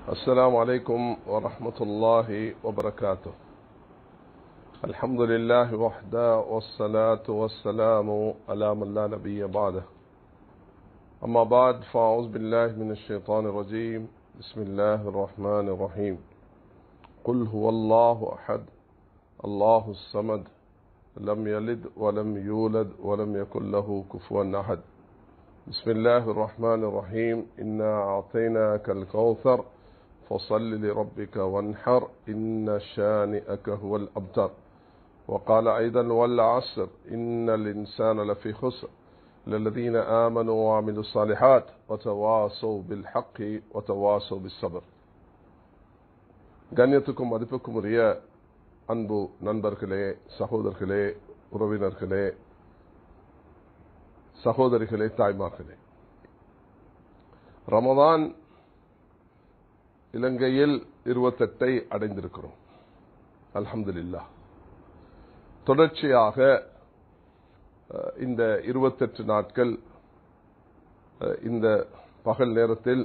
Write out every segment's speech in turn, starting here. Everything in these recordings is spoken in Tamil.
السلام عليكم ورحمة الله وبركاته الحمد لله وحده والصلاة والسلام على من لا نبي بعده أما بعد فأعوذ بالله من الشيطان الرجيم بسم الله الرحمن الرحيم قل هو الله أحد الله الصمد لم يلد ولم يولد ولم يكن له كفوا أحد بسم الله الرحمن الرحيم إنا أعطيناك الكوثر فصل لربك وانحر إن شانئك هو الأبتر وقال أيضا والعصر إن الإنسان لفي خسر للذين آمنوا وعملوا الصالحات وتواصوا بالحق وتواصوا بالصبر கண்ணியத்துக்கும் மதிப்புக்கும் உரிய அன்பு நண்பர்களே சகோதரர்களே உறவினர்களே சகோதரிகளே தாய்மார்களே ரமதான் இலங்கையில் இருபத்தெட்டை அடைந்திருக்கிறோம் அல்ஹம்துலில்லா தொடர்ச்சியாக அஹ், இந்த இருபத்தெட்டு நாட்கள் அஹ், இந்த பகல் நேரத்தில்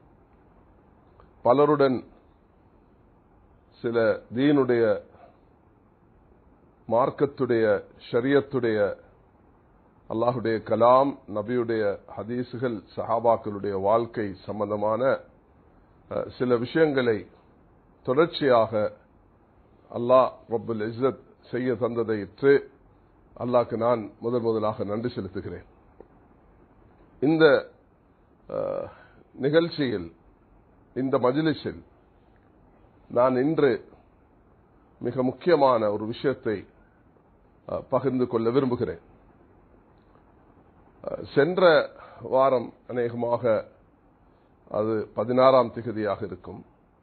பலருடன் சில தீனுடைய மார்க்கத்துடைய ஷரியத்துடைய அல்லாஹுடைய கலாம் நபியுடைய ஹதீசுகள் சஹாபாக்களுடைய வாழ்க்கை சம்பந்தமான அஹ், சில விஷயங்களை தொடர்ச்சியாக அல்லாஹ் ரப்புல் இஸ்ஸத் செய்ய தந்ததை இற்று அல்லாஹ்க்கு நான் முதல் முதலாக நன்றி செலுத்துகிறேன் இந்த அஹ், நிகழ்ச்சியில் இந்த மஜ்லிஸில் நான் இன்று மிக முக்கியமான ஒரு விஷயத்தை அஹ், பகிர்ந்து கொள்ள விரும்புகிறேன் அஹ், சென்ற வாரம் அநேகமாக அது பதினாறாம் திகதியாக இருக்கும்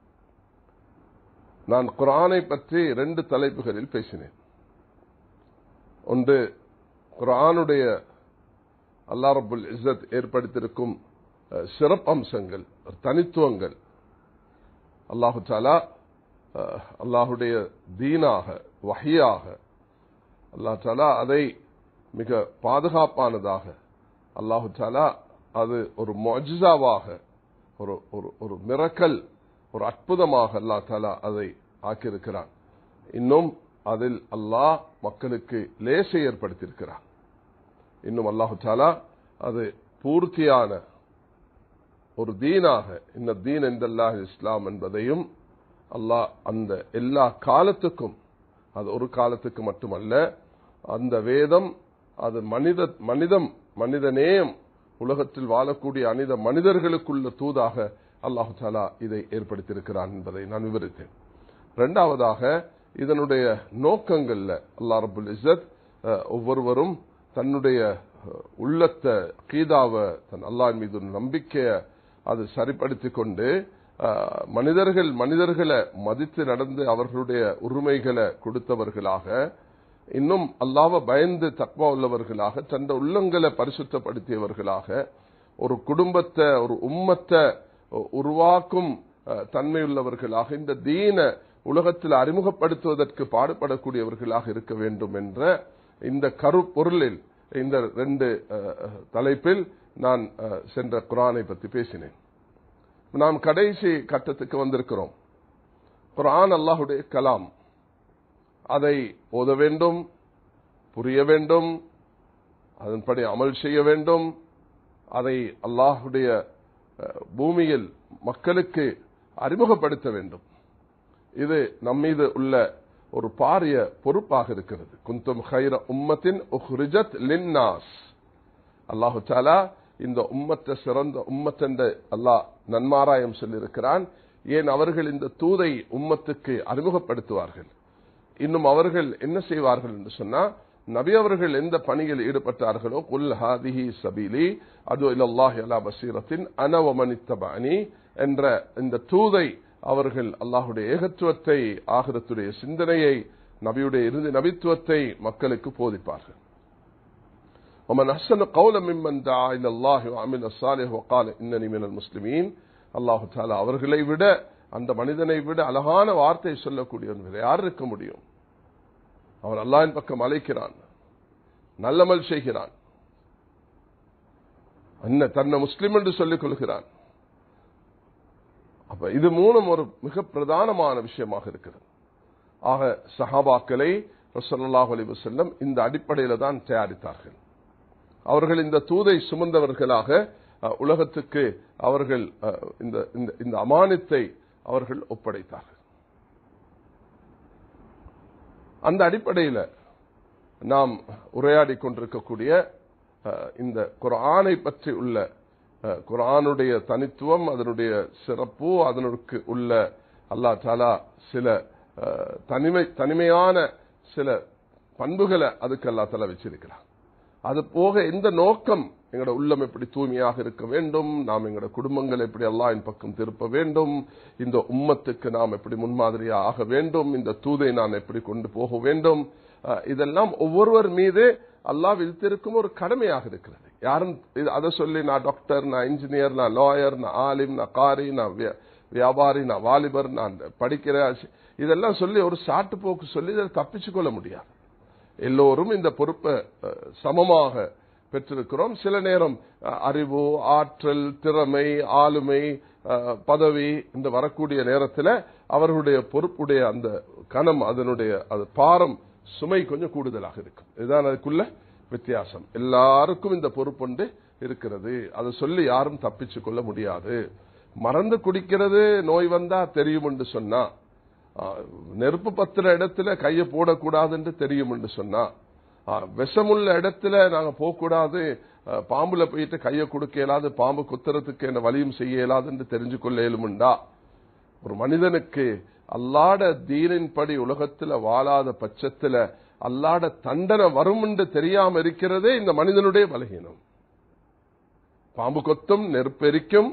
நான் குரானை பற்றி ரெண்டு தலைப்புகளில் பேசினேன் ஒன்று குரானுடைய அல்லா ரபுல் இஸ்ஸத் ஏற்படுத்தியிருக்கும் அஹ், சிறப்பம்சங்கள் தனித்துவங்கள் அல்லாஹு தாலா அஹ், அல்லாஹுடைய தீனாக வஹியாக அல்லாஹ் தாலா அதை மிக பாதுகாப்பானதாக அல்லாஹு தாலா அது ஒரு மொஜிசாவாக ஒரு ஒரு ஒரு மிரக்கல் ஒரு அற்புதமாக அல்லா தாலா அதை ஆக்கியிருக்கிறான் இன்னும் அதில் அல்லாஹ் மக்களுக்கு லேசை ஏற்படுத்தியிருக்கிறான் இன்னும் அல்லாஹு தாலா அது பூர்த்தியான ஒரு தீனாக இந்த தீன் எந்தல்லாஹ் இஸ்லாம் என்பதையும் அல்லாஹ் அந்த எல்லா காலத்துக்கும் அது ஒரு காலத்துக்கு மட்டுமல்ல அந்த வேதம் அது மனித மனிதம் மனிதநேயம் உலகத்தில் வாழக்கூடிய அனித மனிதர்களுக்குள்ள தூதாக அல்லாஹு தாலா இதை ஏற்படுத்தியிருக்கிறான் என்பதை நான் விவரித்தேன் இரண்டாவதாக இதனுடைய நோக்கங்கள்ல அல்லாஹ் ரபுல் இஸ்ஸத் அஹ், ஒவ்வொருவரும் தன்னுடைய அஹ், உள்ளத்தை கீதாவை தன் அல்லாஹ் மீது ஒரு நம்பிக்கைய அது சரிப்படுத்திக் கொண்டு அஹ், மனிதர்கள் மனிதர்களை மதித்து நடந்து அவர்களுடைய உரிமைகளை கொடுத்தவர்களாக இன்னும் அல்லாவ பயந்து தக்வா உள்ளவர்களாக தந்த உள்ளங்களை பரிசுத்தப்படுத்தியவர்களாக ஒரு குடும்பத்தை ஒரு உம்மத்தை உருவாக்கும் அஹ், தன்மையுள்ளவர்களாக இந்த தீன உலகத்தில் அறிமுகப்படுத்துவதற்கு பாடுபடக்கூடியவர்களாக இருக்க வேண்டும் என்ற இந்த கருப்பொருளில் இந்த ரெண்டு அஹ், தலைப்பில் நான் அஹ், சென்ற குரானை பற்றி பேசினேன் நாம் கடைசி கட்டத்துக்கு வந்திருக்கிறோம் குரான் அல்லாஹுடைய கலாம் அதை ஓத வேண்டும் புரிய வேண்டும் அதன்படி அமல் செய்ய வேண்டும் அதை அல்லாஹுடைய அஹ், பூமியில் மக்களுக்கு அறிமுகப்படுத்த வேண்டும் இது நம்மீது உள்ள ஒரு பாரிய பொறுப்பாக இருக்கிறது குந்தும் ஹைர உம்மத்தின் உஹ்ரிஜத் லின்னாஸ் அல்லாஹு தாலா இந்த உம்மத்தை சிறந்த உம்மத்தென்று அல்லாஹ் நன்மாராயம் சொல்லியிருக்கிறான் ஏன் அவர்கள் இந்த தூதை உம்மத்துக்கு அறிமுகப்படுத்துவார்கள் இன்னும் அவர்கள் என்ன செய்வார்கள் என்று சொன்னா நபி அவர்கள் எந்த பணியில் ஈடுபட்டார்களோ குல் ஹாதிஹி சபீலி அது இலல்லாஹி அலா பசீரத்தின் அனவமனித்தபானி என்ற இந்த தூதை அவர்கள் அல்லாஹுடைய ஏகத்துவத்தை ஆகிரத்துடைய சிந்தனையை நபியுடைய இறுதி நபித்துவத்தை மக்களுக்கு போதிப்பார்கள் ومن أحسن قولا ممن دعا إلى الله وعمل الصالح وقال إنني من المسلمين அல்லாஹு தாலா அவர்களை விட அந்த மனிதனை விட அழகான வார்த்தை சொல்லக்கூடியவன் யார் இருக்க முடியும் அவன் அல்லாஹின் பக்கம் அழைக்கிறான் நல்லமல் செய்கிறான் என்ன தன்னை முஸ்லிம் என்று சொல்லிக் கொள்கிறான் அப்ப இது மூணும் ஒரு மிக பிரதானமான விஷயமாக இருக்கிறது ஆக சஹாபாக்களை ரசல்லாஹ் அலி வசல்லம் இந்த அடிப்படையில தான் தயாரித்தார்கள் அவர்கள் இந்த தூதை சுமந்தவர்களாக அஹ், உலகத்துக்கு அவர்கள் அஹ், இந்த இந்த- இந்த அமானித்தை அவர்கள் ஒப்படைத்தார்கள் அந்த அடிப்படையில் நாம் உரையாடி கொண்டிருக்கக்கூடிய அஹ், இந்த குர்ஆனை பற்றி உள்ள அஹ், குர்ஆனுடைய தனித்துவம் அதனுடைய சிறப்பு அதனுக்கு உள்ள அல்லாஹ் தாலா சில அஹ், தனிமை தனிமையான சில பண்புகளை அதுக்கு அல்லா தாலா வச்சிருக்கிறார் அது போக எந்த நோக்கம் எங்களோட உள்ளம் எப்படி தூய்மையாக இருக்க வேண்டும் நாம் எங்களோட குடும்பங்கள் எப்படி அல்லாஹ்வின் பக்கம் திருப்ப வேண்டும் இந்த உம்மத்துக்கு நாம் எப்படி முன்மாதிரியா ஆக வேண்டும் இந்த தூதை நான் எப்படி கொண்டு போக வேண்டும் அஹ், இதெல்லாம் ஒவ்வொருவர் மீது அல்லாஹ் விதித்திருக்கும் ஒரு கடமையாக இருக்கிறது யாரும் இது- அதை சொல்லி நான் டாக்டர் நான் இன்ஜினியர் நான் லாயர் நான் ஆலிம் நான் காரி நான் வியா- வியாபாரி நான் வாலிபர் நான் படிக்கிற இதெல்லாம் சொல்லி ஒரு சாட்டு போக்கு சொல்லி இதை தப்பிச்சு கொள்ள முடியாது எல்லோரும் இந்த பொறுப்பை அஹ், சமமாக பெற்றிருக்கிறோம் சில நேரம் அஹ், அறிவு ஆற்றல் திறமை ஆளுமை அஹ், பதவி இந்த வரக்கூடிய நேரத்தில் அவர்களுடைய பொறுப்புடைய அந்த கணம் அதனுடைய அது பாரம் சுமை கொஞ்சம் கூடுதலாக இருக்கும் இதுதான் அதுக்குள்ள வித்தியாசம் எல்லாருக்கும் இந்த பொறுப்புண்டு இருக்கிறது அதை சொல்லி யாரும் தப்பிச்சு கொள்ள முடியாது மறந்து குடிக்கிறது நோய் வந்தா தெரியும் என்று சொன்னா ஆ, நெருப்பு பத்துற இடத்துல கையை போடக்கூடாது என்று தெரியும் என்று சொன்னா ஆ, விஷமுள்ள இடத்துல நாங்க போகக்கூடாது ஆ, பாம்புல போயிட்டு கையை கொடுக்க இயலாது பாம்பு குத்துறதுக்கு என்ன வழியும் செய்ய இயலாது என்று தெரிஞ்சு கொள்ள இயலுமுண்டா ஒரு மனிதனுக்கு அல்லாட தீனின்படி உலகத்துல வாழாத பட்சத்துல அல்லாட தண்டனை வரும் என்று தெரியாம இருக்கிறதே இந்த மனிதனுடைய பலகீனம் பாம்பு கொத்தும் நெருப்பெரிக்கும்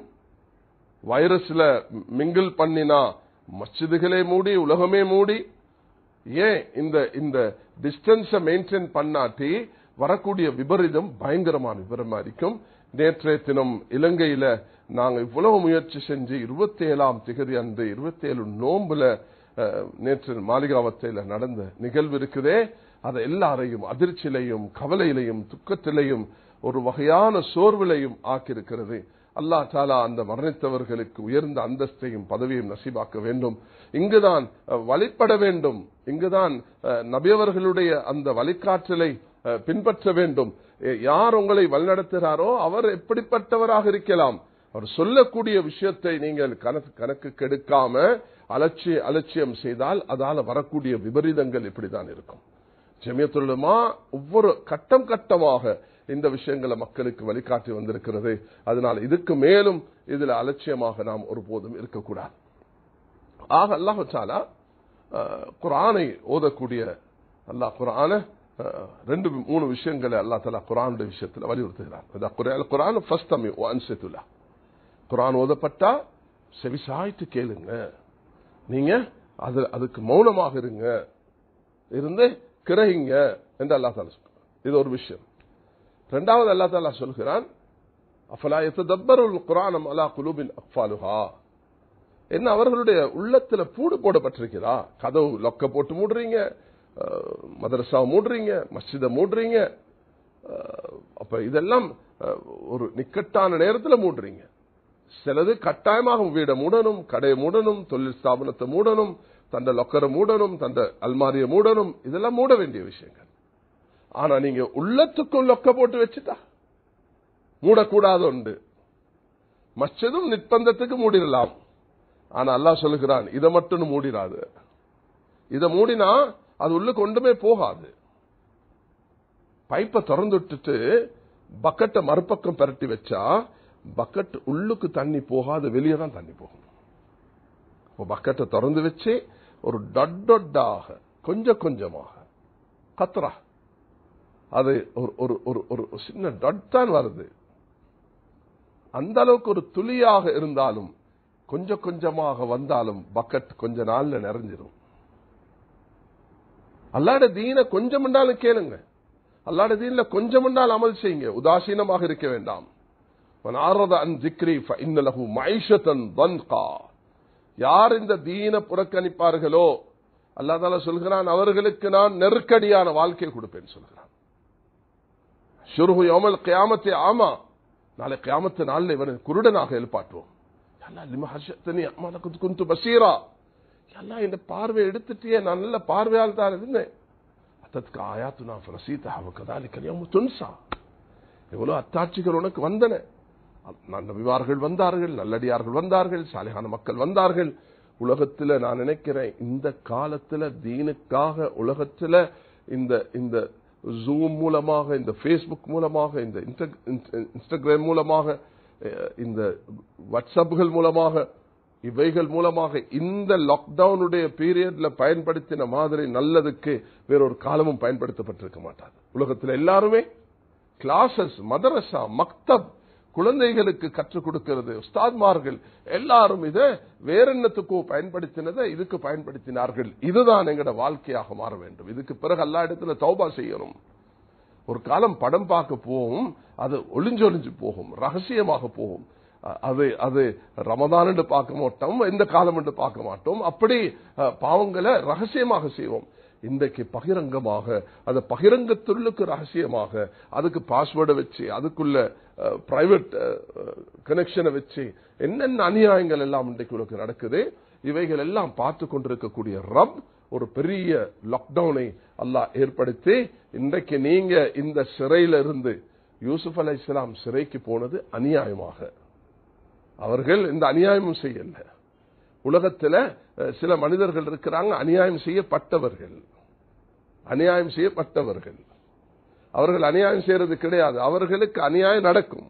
வைரஸ்ல மிங்கிள் பண்ணினா மஸ்ஜிதுகளே மூடி உலகமே மூடி ஏன் இந்த இந்த டிஸ்டன்ஸ மெயின்டைன் பண்ணாட்டி வரக்கூடிய விபரீதம் பயங்கரமான விபரமா இருக்கும் நேற்றைய தினம் இலங்கையில நாங்க இவ்வளவு முயற்சி செஞ்சு இருபத்தி ஏழாம் திகதி அன்று இருபத்தி ஏழு நோம்புல அஹ், நேற்று மாளிகாவத்தையில நடந்த நிகழ்வு இருக்குதே அதை எல்லாரையும் அதிர்ச்சியிலையும் கவலையிலையும் துக்கத்திலையும் ஒரு வகையான சோர்விலையும் ஆக்கியிருக்கிறது அல்லாஹ் தாலா அந்த மரணித்தவர்களுக்கு உயர்ந்த அந்தஸ்தையும் பதவியும் நசீபாக்க வேண்டும் இங்குதான் அஹ், வழிபட வேண்டும் இங்குதான் அஹ், நபியவர்களுடைய அந்த வழிகாற்றலை அஹ், பின்பற்ற வேண்டும் எ- யார் உங்களை வழிநடத்துகிறாரோ அவர் எப்படிப்பட்டவராக இருக்கலாம் அவர் சொல்லக்கூடிய விஷயத்தை நீங்கள் கணக்கு கணக்கு கெடுக்காம அலட்சிய அலட்சியம் செய்தால் அதால வரக்கூடிய விபரீதங்கள் இப்படிதான் இருக்கும் ஜமியத்துலமா ஒவ்வொரு கட்டம் கட்டமாக இந்த விஷயங்களை மக்களுக்கு வழிகாட்டி வந்திருக்கிறது அதனால் இதுக்கு மேலும் இதுல அலட்சியமாக நாம் ஒருபோதும் இருக்கக்கூடாது ஆக அல்லாஹு தாலா அஹ், குர்ஆனை ஓதக்கூடிய அல்லாஹ் குர்ஆன அஹ், ரெண்டு மூணு விஷயங்களை அல்லாஹ் தாலா குர்ஆனுடைய விஷயத்துல வலியுறுத்துகிறார் அதான் குர்ஆன் குர்ஆன் ஃபர்ஸ்ட் அமி அன்சத்துல்லா குர்ஆன் ஓதப்பட்டா செவிசாய்த்து கேளுங்க நீங்க அது அதுக்கு மௌனமாக இருங்க இருந்து கிரகிங்க என்று அல்லா தாலா சொல்றான் இது ஒரு விஷயம் இரண்டாவது அல்லா தாலா சொல்கிறான் அஃபலா எத்தபருல் குரானம் அலா குலூபின் அக்ஃபாலுஹா என்ன அவர்களுடைய உள்ளத்துல பூடு போடப்பட்டிருக்கிறா கதவு லொக்க போட்டு மூடுறீங்க அஹ், மதரசா மூடுறீங்க மஸ்ஜித மூடுறீங்க அஹ், அப்ப இதெல்லாம் அஹ், ஒரு நிக்கட்டான நேரத்துல மூடுறீங்க சிலது கட்டாயமாக வீடை மூடணும் கடையை மூடணும் தொழில் ஸ்தாபனத்தை மூடணும் தந்த லொக்கரை மூடணும் தந்த அல்மாரியை மூடணும் இதெல்லாம் மூட வேண்டிய விஷயங்கள் ஆனா நீங்க உள்ளத்துக்கும் லொக்க போட்டு வச்சுட்டா மூடக்கூடாது உண்டு மச்சதும் நிர்பந்தத்துக்கு மூடிடலாம் ஆனா அல்லாஹ் சொல்லுகிறான் இதை மட்டும் மூடிடாது இதை மூடினா அது உள்ளுக்கு ஒன்றுமே போகாது பைப்பை திறந்து விட்டுட்டு பக்கெட்டை மறுபக்கம் பரட்டி வச்சா பக்கெட் உள்ளுக்கு தண்ணி போகாது வெளியே தான் தண்ணி போகும் இப்போ பக்கெட்டை திறந்து வச்சு ஒரு டொட்டாக கொஞ்சம் கொஞ்சமாக கத்ரா அது ஒரு ஒரு ஒரு ஒரு சின்ன டட் தான் வருது அந்த அளவுக்கு ஒரு துளியாக இருந்தாலும் கொஞ்சம் கொஞ்சமாக வந்தாலும் பக்கெட் கொஞ்ச நாள்ல நிறைஞ்சிரும் அல்லாட தீன கொஞ்சம் என்றாலும் கேளுங்க அல்லாட தீன்ல கொஞ்சம் என்றால் அமல் செய்யுங்க உதாசீனமாக இருக்க வேண்டாம் من أعرض عن ذكري فإن له معيشة ضنقا யார் இந்த தீன புறக்கணிப்பார்களோ அல்லா தால சொல்கிறான் அவர்களுக்கு நான் நெருக்கடியான வாழ்க்கை கொடுப்பேன் சொல்கிறான் ஷுருஹு யோமல் கியாமத்தை ஆமா நாளை கியாமத்து நாளில் இவனை குருடனாக எழுப்பாட்டுவோம் அல்லா லிம ஹர்ஷத்தனி அம்மா குந்து பசீரா எல்லாம் இந்த பார்வை எடுத்துட்டியே நான் நல்ல பார்வையால் தான் இருந்தேன் அதற்கு ஆயாத்து நான் ரசீதா அவக்கதாலி கல்யாணம் துன்சா எவ்வளவு அத்தாட்சிகள் உனக்கு வந்தன நபிவார்கள் வந்தார்கள் நல்லடியார்கள் வந்தார்கள் சாலையான மக்கள் வந்தார்கள் உலகத்துல நான் நினைக்கிறேன் இந்த காலத்துல தீனுக்காக உலகத்துல இந்த இந்த ஜூம் மூலமாக இந்த பேஸ்புக் மூலமாக இந்த இன்ஸ்டாகிராம் மூலமாக இந்த வாட்ஸ்அப்புகள் மூலமாக இவைகள் மூலமாக இந்த லாக்டவுனுடைய பீரியட்ல பயன்படுத்தின மாதிரி நல்லதுக்கு வேறொரு காலமும் பயன்படுத்தப்பட்டிருக்க மாட்டாது உலகத்தில் எல்லாருமே கிளாசஸ் மதரசா மக்தப் குழந்தைகளுக்கு கற்றுக் கொடுக்கிறது உஸ்தாத்மார்கள் எல்லாரும் இதை வேற என்னத்துக்கோ பயன்படுத்தினதை இதுக்கு பயன்படுத்தினார்கள் இதுதான் எங்கட வாழ்க்கையாக மாற வேண்டும் இதுக்கு பிறகு எல்லா இடத்துல தௌபா செய்யணும் ஒரு காலம் படம் பார்க்க போகும் அது ஒளிஞ்சொளிஞ்சு போகும் ரகசியமாக போகும் அது அது ரமதான் என்று பார்க்க மாட்டோம் எந்த காலம் என்று பார்க்க மாட்டோம் அப்படி பாவங்களை ரகசியமாக செய்வோம் இன்றைக்கு பகிரங்கமாக அது பகிரங்கத்துள்ளுக்கு ரகசியமாக அதுக்கு பாஸ்வேர்டை வச்சு அதுக்குள்ள பிரைவேட் கனெக்ஷனை வச்சு என்னென்ன அநியாயங்கள் எல்லாம் இன்றைக்கு உனக்கு நடக்குது இவைகள் எல்லாம் பார்த்து கொண்டிருக்கக்கூடிய ரப் ஒரு பெரிய லாக்டவுனை அல்லாஹ் ஏற்படுத்தி இன்றைக்கு நீங்க இந்த சிறையில இருந்து யூசுப் அலை இஸ்லாம் சிறைக்கு போனது அநியாயமாக அவர்கள் இந்த அநியாயமும் செய்யல உலகத்தில் சில மனிதர்கள் இருக்கிறாங்க அநியாயம் செய்யப்பட்டவர்கள் அநியாயம் செய்யப்பட்டவர்கள் அவர்கள் அநியாயம் செய்யறது கிடையாது அவர்களுக்கு அநியாயம் நடக்கும்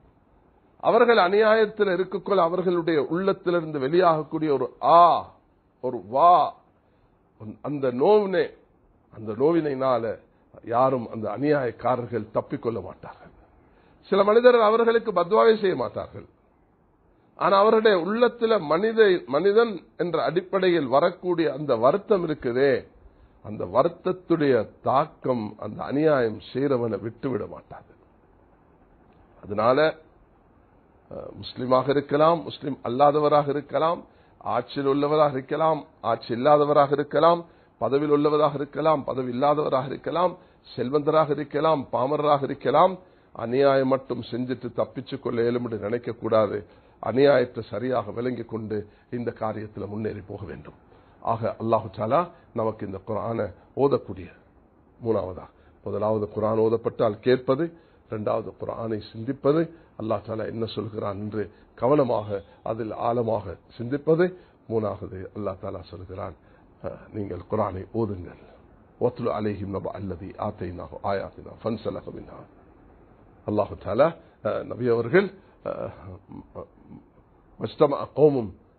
அவர்கள் அநியாயத்தில் இருக்கக்குள்ள அவர்களுடைய உள்ளத்திலிருந்து வெளியாகக்கூடிய ஒரு ஆ ஒரு வா அந்த நோவினை அந்த நோவினைனால யாரும் அந்த அநியாயக்காரர்கள் தப்பிக்கொள்ள மாட்டார்கள் சில மனிதர்கள் அவர்களுக்கு பத்வாவை செய்ய மாட்டார்கள் ஆனா அவருடைய உள்ளத்துல மனித மனிதன் என்ற அடிப்படையில் வரக்கூடிய அந்த வருத்தம் இருக்குதே அந்த வருத்தத்துடைய தாக்கம் அந்த அநியாயம் செய்கிறவனை விட்டுவிட மாட்டாது அதனால முஸ்லிமாக இருக்கலாம் முஸ்லிம் அல்லாதவராக இருக்கலாம் ஆட்சியில் உள்ளவராக இருக்கலாம் ஆட்சி இல்லாதவராக இருக்கலாம் பதவியில் உள்ளவராக இருக்கலாம் பதவி இல்லாதவராக இருக்கலாம் செல்வந்தராக இருக்கலாம் பாமரராக இருக்கலாம் அநியாயம் மட்டும் செஞ்சுட்டு தப்பிச்சு கொள்ள இயலும் என்று நினைக்கக்கூடாது அநியாயத்தை சரியாக விளங்கிக் கொண்டு இந்த காரியத்தில் முன்னேறி போக வேண்டும் ஆக அல்லாஹு சாலா நமக்கு இந்த குரானை ஓதக்கூடிய மூணாவதா முதலாவது குரான் ஓதப்பட்டால் கேட்பது இரண்டாவது குரானை சிந்திப்பது அல்லா தாலா என்ன சொல்கிறான் என்று கவனமாக அதில் ஆழமாக சிந்திப்பது மூணாவது அல்லா தாலா சொல்கிறான் நீங்கள் குரானை ஓதுங்கள் ஒத்துலு அலேஹிம் நப அல்லதி ஆத்தைனாக ஆயாத்தினா ஃபன்சலக மின்ஹா அல்லாஹு தாலா நபி அவர்கள் واجتمع قوم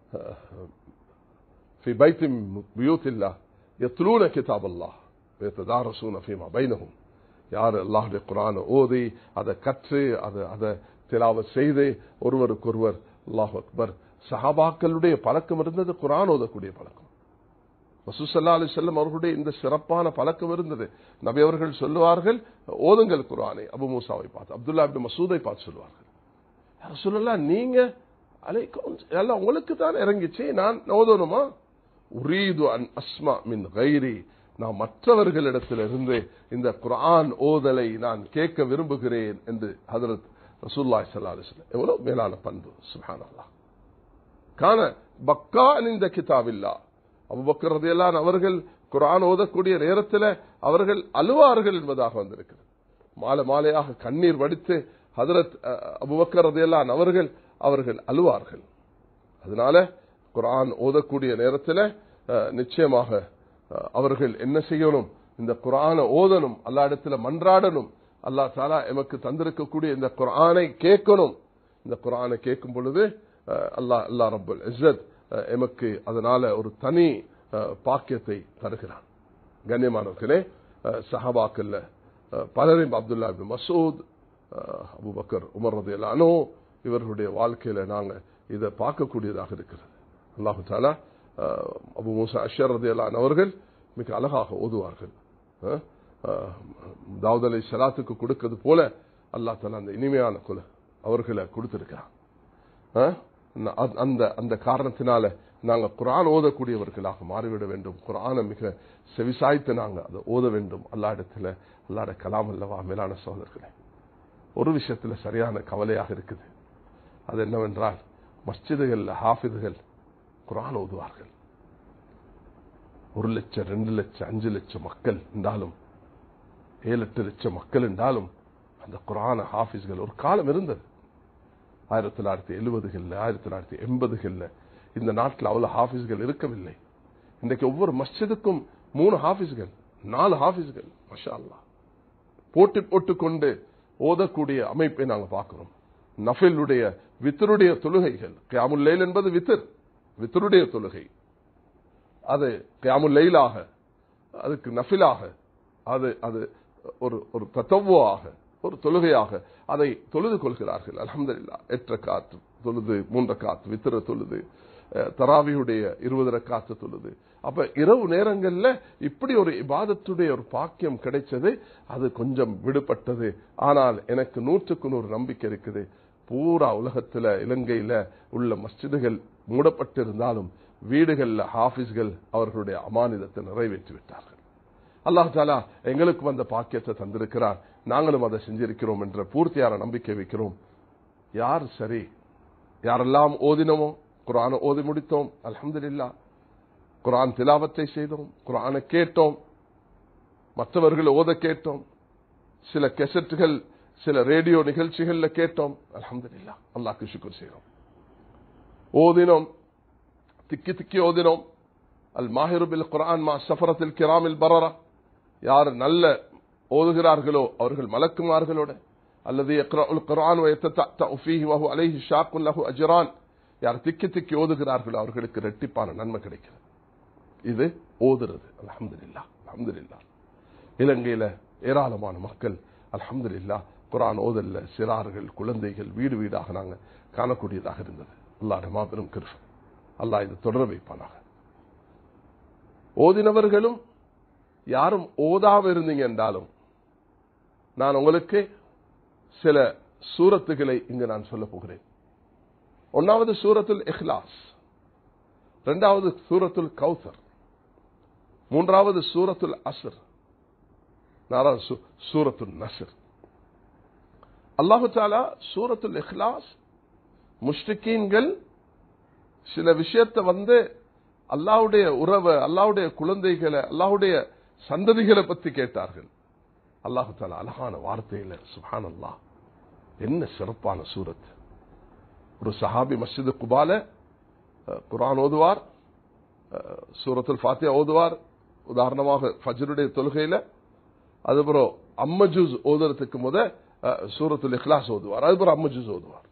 في بيت من بيوت الله يتلون كتاب الله ويتدارسون فيما بينهم யார் அல்லாஹுடைய குரான ஓதி அதை கற்று அதை அதை திலாவ செய்து ஒருவருக்கொருவர் அல்லாஹ் அக்பர் சஹாபாக்களுடைய பழக்கம் இருந்தது குரான் ஓதக்கூடிய பழக்கம் வசூசல்லா அலி செல்லம் அவர்களுடைய இந்த சிறப்பான பழக்கம் இருந்தது நபி அவர்கள் சொல்லுவார்கள் ஓதுங்கள் குரானை அபு மூசாவை பார்த்து அப்துல்லா அப்து மசூதை பார்த்து சொல்லுவார்கள் சொல்லலாம் நீங்க எல்லாம் உங்களுக்கு தான் இறங்கிச்சு நான் ஓதணுமா உரீது அன் அஸ்மா மின் கைரி நான் மற்றவர்களிடத்திலிருந்து இந்த குரான் ஓதலை நான் கேட்க விரும்புகிறேன் என்று ஹதரத் ரசூல்லாய் சல்லா அலிஸ்லாம் எவ்வளவு மேலான பண்பு சுஹான் அல்லா காண பக்கா இந்த கிதாபில்லா அபுபக்கரதையெல்லாம் அவர்கள் குரான் ஓதக்கூடிய நேரத்தில் அவர்கள் அழுவார்கள் என்பதாக வந்திருக்கிறது மாலை மாலையாக கண்ணீர் வடித்து ஹதரத் அபுபக்கரதையெல்லாம் அவர்கள் அவர்கள் அழுவார்கள் அதனால குரான் ஓதக்கூடிய நேரத்தில் நிச்சயமாக அவர்கள் என்ன செய்யணும் இந்த குரானை ஓதணும் அல்லா இடத்துல மன்றாடணும் அல்லா தாலா எமக்கு தந்திருக்கக்கூடிய இந்த குரானை கேட்கணும் இந்த குரானை கேட்கும் பொழுது அல்லா அல்லா ரபுல் இஸ்ஸத் எமக்கு அதனால ஒரு தனி பாக்கியத்தை தருகிறான் கண்ணியமானவர்களே சஹாபாக்கல்ல பலரையும் அப்துல்லா மசூத் அபுபக்கர் உமர் ரதி அனோ இவர்களுடைய வாழ்க்கையில நாங்க இதை பார்க்கக்கூடியதாக இருக்கிறது அல்லாஹு தாலா அபு மூசா அஷர் ரதி அல்லான் அவர்கள் மிக அழகாக ஓதுவார்கள் தாவூத் அலை சலாத்துக்கு கொடுக்கிறது போல அல்லா தாலா அந்த இனிமையான குல அவர்களை கொடுத்திருக்கிறான் அந்த அந்த காரணத்தினால நாங்க குரான் ஓதக்கூடியவர்களாக மாறிவிட வேண்டும் குரானை மிக செவிசாய்த்து நாங்க அதை ஓத வேண்டும் அல்லா இடத்துல அல்லாட கலாம் அல்லவா மேலான சோதர்களே ஒரு விஷயத்துல சரியான கவலையாக இருக்குது அது என்னவென்றால் மஸ்ஜிதுகள்ல ஹாஃபிதுகள் குரான் ஓதுவார்கள் ஒரு லட்சம் ரெண்டு லட்சம் அஞ்சு லட்சம் மக்கள் இருந்தாலும் ஏழு எட்டு லட்சம் மக்கள் இருந்தாலும் அந்த குரான ஹாஃபிஸ்கள் ஒரு காலம் இருந்தது ஆயிரத்தி தொள்ளாயிரத்தி எழுபதுகள்ல ஆயிரத்தி தொள்ளாயிரத்தி எண்பதுகள்ல இந்த நாட்டில் அவ்வளவு ஹாஃபிஸ்கள் இருக்கவில்லை இன்றைக்கு ஒவ்வொரு மஸ்ஜிதுக்கும் மூணு ஹாஃபிஸ்கள் நாலு ஹாஃபிஸ்கள் மஷா அல்லா போட்டி போட்டுக்கொண்டு ஓதக்கூடிய அமைப்பை நாங்கள் பார்க்கிறோம் நஃபிலுடைய வித்தருடைய தொழுகைகள் கியாமுல்லைல் என்பது வித்தர் வித்தருடைய தொழுகை அது கியாமுல்லைலாக அதுக்கு நஃபிலாக அது அது ஒரு ஒரு தத்தவ்வாக ஒரு தொழுகையாக அதை தொழுது கொள்கிறார்கள் அலமதுல்லா எட்ட காத்து தொழுது மூன்ற காத்து வித்திர தொழுது தராவியுடைய இருபது காத்து தொழுது அப்ப இரவு நேரங்கள்ல இப்படி ஒரு இபாதத்துடைய ஒரு பாக்கியம் கிடைச்சது அது கொஞ்சம் விடுபட்டது ஆனால் எனக்கு நூற்றுக்கு நூறு நம்பிக்கை இருக்குது பூரா உலகத்துல இலங்கையில உள்ள மஸ்ஜிதுகள் மூடப்பட்டிருந்தாலும் வீடுகள்ல ஹாபிஸ்கள் அவர்களுடைய அமானிதத்தை நிறைவேற்றி விட்டார்கள் அல்லாஹ் தாலா எங்களுக்கு வந்த பாக்கியத்தை தந்திருக்கிறார் நாங்களும் அதை செஞ்சிருக்கிறோம் என்ற பூர்த்தியான நம்பிக்கை வைக்கிறோம் யார் சரி யாரெல்லாம் ஓதினமோ குரான ஓதி முடித்தோம் அலமதுல்லா குரான் திலாவத்தை செய்தோம் குரானை கேட்டோம் மற்றவர்கள் ஓத கேட்டோம் சில கெசட்டுகள் சில ரேடியோ நிகழ்ச்சிகள்ல கேட்டோம் அலமதுல்லா அல்லாக்கு சுக்குர் செய்தோம் ஓதினோம் திக்கி திக்கி ஓதினோம் அல் மாஹிருபில் குரான் மா சஃபரத்தில் கிராமில் பரரா யார் நல்ல ஓதுகிறார்களோ அவர்கள் மலக்குமார்களோட அல்லது குரான் அலைஹி ஷாக்குன் லஹு அஜரான் யார் திக்கி திக்கி ஓதுகிறார்களோ அவர்களுக்கு ரெட்டிப்பான நன்மை கிடைக்கிறது இது ஓதுறது அலமதுல்லா அலமதுல்லா இலங்கையில ஏராளமான மக்கள் அலமதுல்லா குரான் ஓதல்ல சிறார்கள் குழந்தைகள் வீடு வீடாக நாங்கள் காணக்கூடியதாக இருந்தது அல்லாட மாபெரும் கிருஷம் அல்லாஹ் இது தொடர வைப்பானாக ஓதினவர்களும் யாரும் ஓதாம இருந்தீங்க என்றாலும் நான் உங்களுக்கு சில சூரத்துகளை இங்கு நான் சொல்ல போகிறேன் ஒன்னாவது சூரத்துல் இஹ்லாஸ் இரண்டாவது சூரத்துல் கௌசர் மூன்றாவது சூரத்துல் அசர் நாலாவது சூரத்துல் நசர் அல்லாஹு தாலா சூரத்துல் இஹ்லாஸ் முஷ்டிகீன்கள் சில விஷயத்தை வந்து அல்லாவுடைய உறவை அல்லாவுடைய குழந்தைகளை அல்லாவுடைய சந்ததிகளை பத்தி கேட்டார்கள் அல்லாஹு தாலா அழகான வார்த்தையில சுஹான் அல்லா என்ன சிறப்பான சூரத் ஒரு சஹாபி மஸ்ஜிது குபால குரான் ஓதுவார் சூரத்துல் ஃபாத்தியா ஓதுவார் உதாரணமாக ஃபஜருடைய தொழுகையில அதுபுறம் அம்மஜூஸ் ஓதுறதுக்கு முத சூரத்துல் இஹ்லாஸ் ஓதுவார் அதுபுறம் அம்மஜூஸ் ஓதுவார்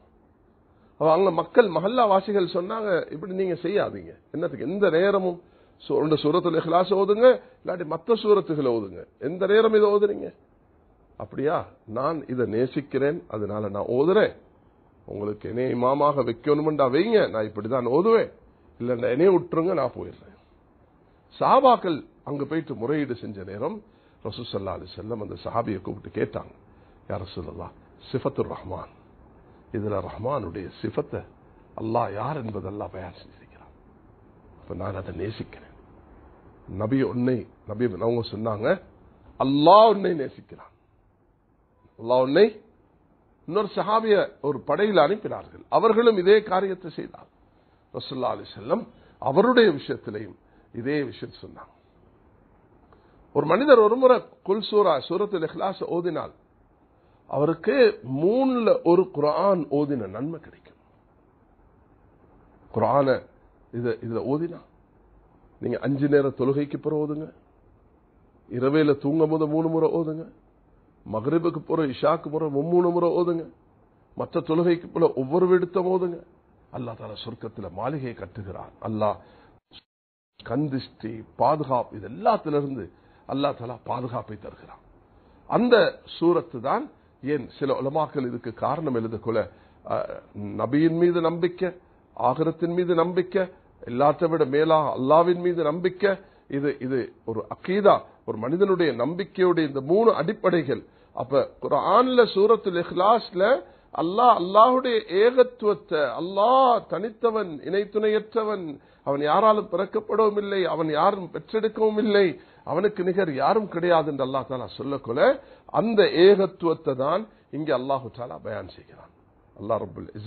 அங்க மக்கள் மஹல்லா வாசிகள் சொன்னாங்க இப்படி நீங்க செய்யாதீங்க என்னத்துக்கு எந்த நேரமும் சூரத்துல இஹ்லாஸ் ஓதுங்க இல்லாட்டி மற்ற சூரத்துகளை ஓதுங்க எந்த நேரம் இதை ஓதுறீங்க அப்படியா நான் இதை நேசிக்கிறேன் அதனால நான் ஓதுறேன் உங்களுக்கு என்னைய இமாமாக வைக்கணும்டா வைங்க நான் இப்படிதான் ஓதுவேன் இல்ல என்னைய விட்டுருங்க நான் போயிடுறேன் சாபாக்கள் அங்க போயிட்டு முறையீடு செஞ்ச நேரம் ரசூசல்லா அலி செல்லம் அந்த சஹாபியை கூப்பிட்டு கேட்டாங்க யார் சொல்லலாம் சிஃபத்துர் ரஹ்மான் இதுல ரஹ்மானுடைய சிஃபத்தை அல்லாஹ் யார் என்பதெல்லாம் பயன் செஞ்சிருக்கிறான் அப்ப நான் அதை நேசிக்கிறேன் நபி உன்னை நபி அவங்க சொன்னாங்க அல்லாஹ் உன்னை நேசிக்கிறான் அல்லாஹ் உன்னை இன்னொரு சஹாபிய ஒரு படையில் அனுப்பினார்கள் அவர்களும் இதே காரியத்தை செய்தார் ரசுல்லா அலி செல்லம் அவருடைய விஷயத்திலையும் இதே விஷயம் சொன்னாங்க ஒரு மனிதர் ஒரு முறை குல் சூரா சூரத்தில் இஹ்லாஸ் ஓதினால் அவருக்கு மூணுல ஒரு குரான் ஓதின நன்மை கிடைக்கும் குரான இத இதுல ஓதினா நீங்க அஞ்சு நேர தொழுகைக்கு பிற ஓதுங்க இரவையில தூங்கும் போது மூணு முறை ஓதுங்க மகரிபுக்கு போற இஷாக்கு போற மும்மூணு முறை ஓதுங்க மற்ற தொழுகைக்கு போல ஒவ்வொரு விடுத்தம் ஓதுங்க அல்லா தால சொர்க்கத்துல மாளிகை கட்டுகிறான் அல்லாஹ் கந்திஷ்டி பாதுகாப்பு இது எல்லாத்திலிருந்து அல்லா தாலா பாதுகாப்பை தருகிறான் அந்த சூரத்து தான் ஏன் சில உலமாக்கள் இதுக்கு காரணம் எழுதக்குள்ள நபியின் மீது நம்பிக்கை ஆகரத்தின் மீது நம்பிக்கை எல்லாத்தை விட மேலா அல்லாவின் மீது நம்பிக்கை இது இது ஒரு அக்கீதா ஒரு மனிதனுடைய நம்பிக்கையுடைய இந்த மூணு அடிப்படைகள் அப்ப குரான்ல சூரத்துல் இஹ்லாஸ்ல அல்லாஹ் அல்லாஹுடைய ஏகத்துவத்தை அல்லாஹ் தனித்தவன் இணை துணையற்றவன் அவன் யாராலும் பிறக்கப்படவும் இல்லை அவன் யாரும் பெற்றெடுக்கவும் இல்லை அவனுக்கு நிகர் யாரும் கிடையாது என்று அல்லா தாலா சொல்லக்கொல அந்த ஏகத்துவத்தை தான் இங்கே அல்லாஹு தாலா பயான் செய்கிறான் அல்லா ரபுல் இசத்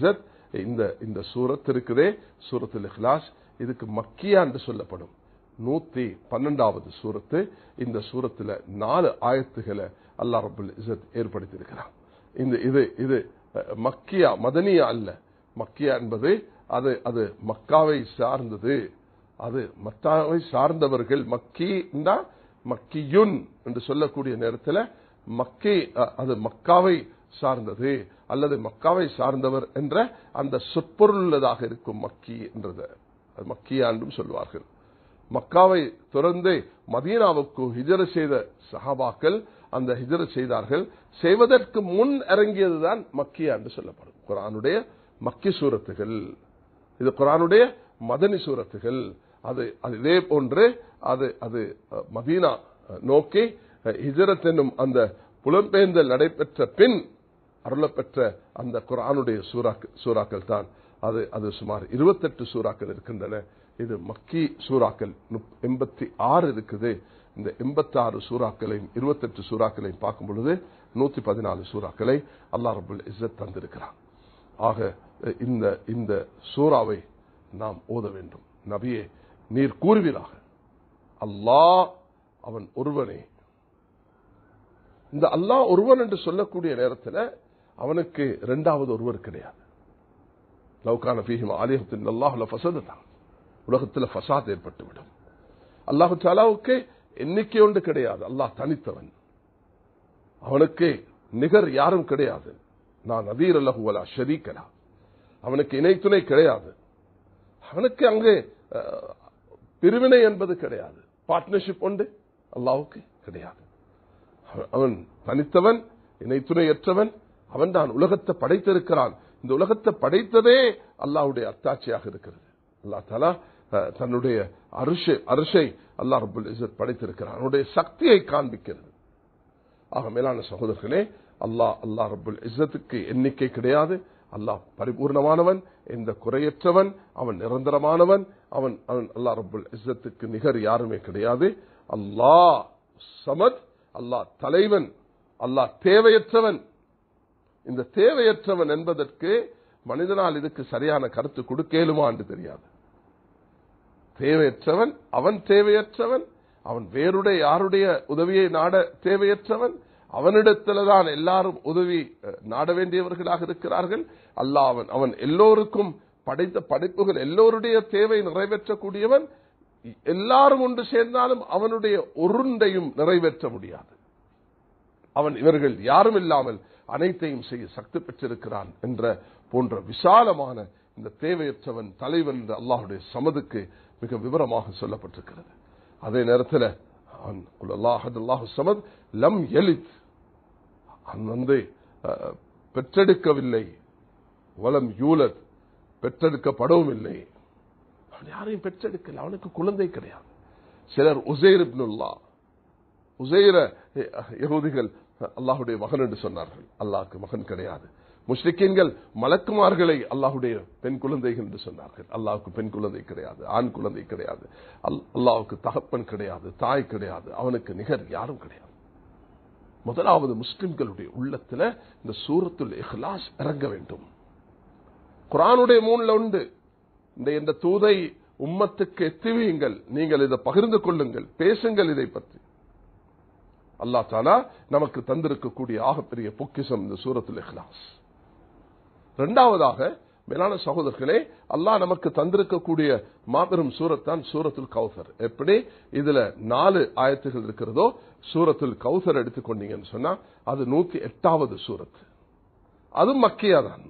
இந்த இந்த சூரத் இருக்குதே சூரத்துல் இஹ்லாஸ் இதுக்கு மக்கியா என்று சொல்லப்படும் நூத்தி பன்னெண்டாவது சூரத்து இந்த சூரத்துல நாலு ஆயத்துகளை அல்லாஹ் ரபுல் இசத் ஏற்படுத்தியிருக்கிறான் இந்த இது இது அஹ், மக்கியா மதனியா அல்ல மக்கியா என்பது அது அது மக்காவை சார்ந்தது அது மக்காவை சார்ந்தவர்கள் மக்கி மக்கியுன் என்று சொல்லக்கூடிய நேரத்தில் மக்கி அஹ், அது மக்காவை சார்ந்தது அல்லது மக்காவை சார்ந்தவர் என்ற அந்த சொற்பொருள் உள்ளதாக இருக்கும் மக்கி என்றது அது மக்கியா என்றும் சொல்வார்கள் மக்காவை தொடர்ந்து மதீனாவுக்கு ஹிஜர செய்த சஹாபாக்கள் அந்த ஹிஜர செய்தார்கள் செய்வதற்கு முன் இறங்கியதுதான் மக்கியா என்று சொல்லப்படும் குரானுடைய மக்கி சூரத்துகள் இது குரானுடைய மதனி சூரத்துகள் அது அது இதே போன்று அது அது அஹ், மதீனா அஹ், நோக்கி அஹ், ஹிஜரத் என்னும் அந்த புலம்பெயர்ந்தல் நடைபெற்ற பின் அருளப்பெற்ற அந்த குரானுடைய சூறாக்கள் சூறாக்கள் தான் அது அது சுமார் இருபத்தெட்டு சூறாக்கள் இருக்கின்றன இது மக்கி சூறாக்கள் எண்பத்தி ஆறு இருக்குது இந்த எண்பத்தி ஆறு சூறாக்களையும் இருபத்தெட்டு சூறாக்களையும் பார்க்கும் பொழுது நூத்தி பதினாலு சூறாக்களை அல்லாஹ் ரபுல் இஸ்ஸத் தந்திருக்கிறான் ஆக இந்த இந்த சூறாவை நாம் ஓத வேண்டும் நபியே நீர் கூறுவீராக அல்லாஹ் அவன் ஒருவனே இந்த அல்லாஹ் ஒருவன் என்று சொல்லக்கூடிய நேரத்தில் அவனுக்கு இரண்டாவது ஒருவர் கிடையாது லவ்கான பீஹிம் ஆலிஹத்தின் அல்லாஹுல ஃபசதான் உலகத்தில் ஃபசாத் ஏற்பட்டுவிடும் அல்லாஹு தாலாவுக்கு எண்ணிக்கை ஒன்று கிடையாது அல்லாஹ் தனித்தவன் அவனுக்கு நிகர் யாரும் கிடையாது நான் நதீர் அல்லஹுவலா ஷரீக்கலா அவனுக்கு இணைத்துணை கிடையாது அவனுக்கு அங்கே அஹ், பிரிவினை என்பது கிடையாது பார்ட்னர்ஷிப் உண்டு அல்லாவுக்கு கிடையாது அவன்- அவன் தனித்தவன் இணைத்துணையற்றவன் அவன் தான் உலகத்தை படைத்திருக்கிறான் இந்த உலகத்தை படைத்ததே அல்லாஹ்வுடைய அத்தாட்சியாக இருக்கிறது அல்லாஹ் தாலா அஹ், தன்னுடைய அரிசை அரிசை அல்லாஹ் ரபுல் இஸ்ஸத் படைத்திருக்கிறான் அவனுடைய சக்தியை காண்பிக்கிறது ஆக மேலான சகோதரர்களே அல்லாஹ் அல்லாஹ் ரபுல் இஸ்ஸத்துக்கு எண்ணிக்கை கிடையாது அல்லாஹ் பரிபூர்ணமானவன் எந்த குறையற்றவன் அவன் நிரந்தரமானவன் அவன் அவன் அல்லாஹ் ரபுல் இஸ்ஸத்துக்கு நிகர் யாருமே கிடையாது அல்லாஹ் சமத் அல்லாஹ் தலைவன் அல்லாஹ் தேவையற்றவன் இந்த தேவையற்றவன் என்பதற்கு மனிதனால் இதுக்கு சரியான கருத்து கொடுக்கலுமா என்று தெரியாது தேவையற்றவன் அவன் தேவையற்றவன் அவன் வேறுடைய யாருடைய உதவியை நாட தேவையற்றவன் அவனிடத்தில்தான் எல்லாரும் உதவி அஹ், நாட வேண்டியவர்களாக இருக்கிறார்கள் அல்லாஹ் அவன் அவன் எல்லோருக்கும் படைத்த படைப்புகள் எல்லோருடைய தேவை நிறைவேற்றக்கூடியவன் எல்லாரும் ஒன்று சேர்ந்தாலும் அவனுடைய ஒருண்டையும் நிறைவேற்ற முடியாது அவன் இவர்கள் யாரும் இல்லாமல் அனைத்தையும் செய்ய சக்தி பெற்றிருக்கிறான் என்ற போன்ற விசாலமான இந்த தேவையற்றவன் தலைவன் என்ற அல்லாஹுடைய சமதுக்கு மிக விவரமாக சொல்லப்பட்டிருக்கிறது அதே நேரத்தில் அவன் குல் அல்லாஹத் அல்லாஹு சமத் லம் எலித் அவன் வந்து அஹ், பெற்றெடுக்கவில்லை வலம் யூலத் பெற்றெடுக்கப்படவும் இல்லை அவன் யாரையும் பெற்றெடுக்கல அவனுக்கு குழந்தை கிடையாது சிலர் உசைர் இப்னுல்லா உசைர யகூதிகள் அல்லாஹுடைய மகன் என்று சொன்னார்கள் அல்லாஹ்க்கு மகன் கிடையாது முஸ்லிக்கீன்கள் மலக்குமார்களை அல்லாஹுடைய பெண் குழந்தைகள் என்று சொன்னார்கள் அல்லாஹ்வுக்கு பெண் குழந்தை கிடையாது ஆண் குழந்தை கிடையாது அல்- அல்லாஹ்வுக்கு தகப்பன் கிடையாது தாய் கிடையாது அவனுக்கு நிகர் யாரும் கிடையாது முதலாவது முஸ்லிம்களுடைய உள்ளத்துல இந்த சூரத்துல் இஹ்லாஸ் இறங்க வேண்டும் குரானுடைய மூணுல உண்டு இந்த இந்த தூதை உம்மத்துக்கு எத்திவியுங்கள் நீங்கள் இதை பகிர்ந்து கொள்ளுங்கள் பேசுங்கள் இதை பற்றி அல்லாஹ் தாலா நமக்கு தந்திருக்கக்கூடிய ஆகப்பெரிய பொக்கிஷம் இந்த சூரத்துல் இஹ்லாஸ் இரண்டாவதாக மேலான சகோதரர்களே அல்லாஹ் நமக்கு தந்திருக்கக்கூடிய மாபெரும் சூரத்தான் சூரத்துல் கௌசர் எப்படி இதுல நாலு ஆயத்துகள் இருக்கிறதோ சூரத்துல் கௌசர் எடுத்துக்கொண்டீங்கன்னு சொன்னா அது நூத்தி எட்டாவது சூரத் அது மக்கியா தான்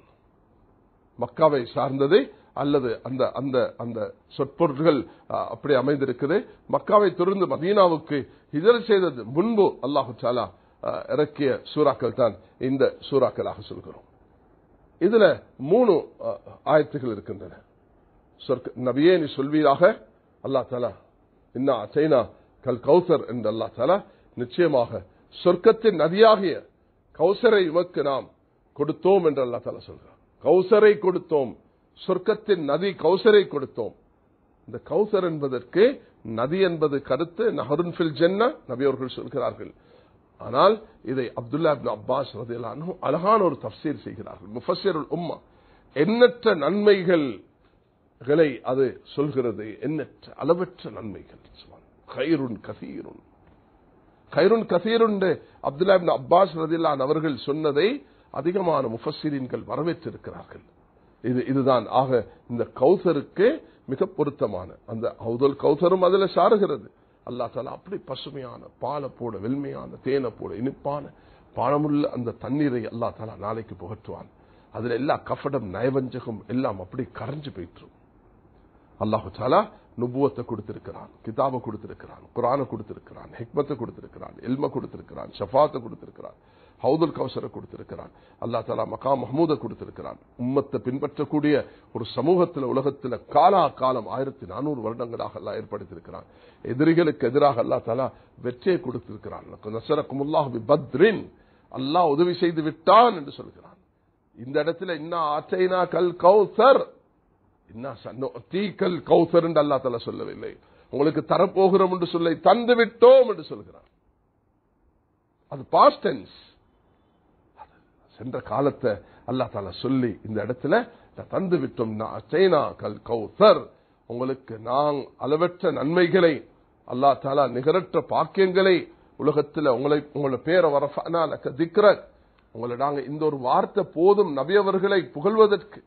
மக்காவை சார்ந்தது அல்லது அந்த அந்த அந்த சொற்பொருள்கள் அஹ், அப்படி அமைந்திருக்குது மக்காவை தொடர்ந்து மதீனாவுக்கு ஹிஜர் செய்தது முன்பு அல்லாஹு சாலா அஹ், இறக்கிய சூறாக்கள் தான் இந்த சூறாக்களாக சொல்கிறோம் இதுல மூணு அஹ், ஆயத்துகள் இருக்கின்றன சொர்க்க- நபியே நீ சொல்வீராக அல்லா தாலா இன்னா சைனா கல் கௌசர் என்று அல்லா தாலா நிச்சயமாக சொர்க்கத்தின் நதியாகிய கௌசரை உமக்கு நாம் கொடுத்தோம் என்று அல்லா தாலா சொல்கிறார் கௌசரை கொடுத்தோம் சொர்க்கத்தின் நதி கௌசரை கொடுத்தோம் இந்த கௌசர் என்பதற்கு நதி என்பது கருத்து நஹருன் ஃபில் ஜென்னா நபி அவர்கள் சொல்கிறார்கள் ஆனால் இதை அப்துல்லா இப்னு அப்பாஸ் ரதியல்லாஹு அன்ஹு அழகான ஒரு தஃப்சீர் செய்கிறார்கள் முஃபஸ்ஸிருல் உம்மா எண்ணற்ற நன்மைகளை அது சொல்கிறது எண்ணற்ற அளவற்ற நன்மைகள் கைருன் கசீருன் கைருன் கசீருன் அப்துல்லா இப்னு அப்பாஸ் ரதில்லான் அவர்கள் சொன்னதை அதிகமான முஃபஸ்ஸிரீன்கள் வரவேற்றிருக்கிறார்கள் இது இதுதான் ஆக இந்த கௌசருக்கு மிக பொருத்தமான அந்த ஹவுதல் கௌசரும் அதுல சாருகிறது அல்லா தாலா அப்படி பசுமையான பாலை போட வெண்மையான தேனை போட இனிப்பான பானமுள்ள அந்த தண்ணீரை அல்லா தாலா நாளைக்கு புகற்றுவான் அதுல எல்லா கஃபடம் நயவஞ்சகம் எல்லாம் அப்படி கரைஞ்சு போயிட்டுரும் அல்லாஹு தாலா நுபுவத்தை கொடுத்திருக்கிறான் கிதாபை கொடுத்திருக்கிறான் குரானை கொடுத்திருக்கிறான் ஹிக்மத்தை கொடுத்திருக்கிறான் எல்ம கொடுத்திருக்கிறான் ஷஃபாத்தை கொடுத்திருக்கிறான் ஹவுதுல் கௌசரை கொடுத்திருக்கிறான் அல்லா தாலா மக்கா மஹமூத கொடுத்திருக்கிறான் உம்மத்தை பின்பற்றக்கூடிய ஒரு சமூகத்தில் உலகத்தில் காலா காலம் ஆயிரத்தி நானூறு வருடங்களாக அல்லா ஏற்படுத்தியிருக்கிறான் எதிரிகளுக்கு எதிராக அல்லா தாலா வெற்றியை கொடுத்திருக்கிறான் நசரக்குமுல்லாஹி பத்ரின் அல்லாஹ் உதவி செய்து விட்டான் என்று சொல்கிறான் இந்த இடத்துல இன்னா ஆச்சைனா கல் கௌசர் தீக்கல் கௌசர் என்று அல்லா தலா சொல்லவில்லை உங்களுக்கு தரப்போகிறோம் என்று சொல்லை தந்து விட்டோம் என்று சொல்கிறான் அது பாஸ்ட் டென்ஸ் சென்ற காலத்தை அல்லா தாலா சொல்லி இந்த இடத்துல தந்து விட்டோம் சைனா கல் கௌசர் உங்களுக்கு நான் அளவற்ற நன்மைகளை அல்லா தாலா நிகரற்ற பாக்கியங்களை உலகத்தில் உங்களை உங்களோட பேரை வரஃபானா திக்ர உங்களை நாங்க இந்த ஒரு வார்த்தை போதும் நபியவர்களை புகழ்வதற்கு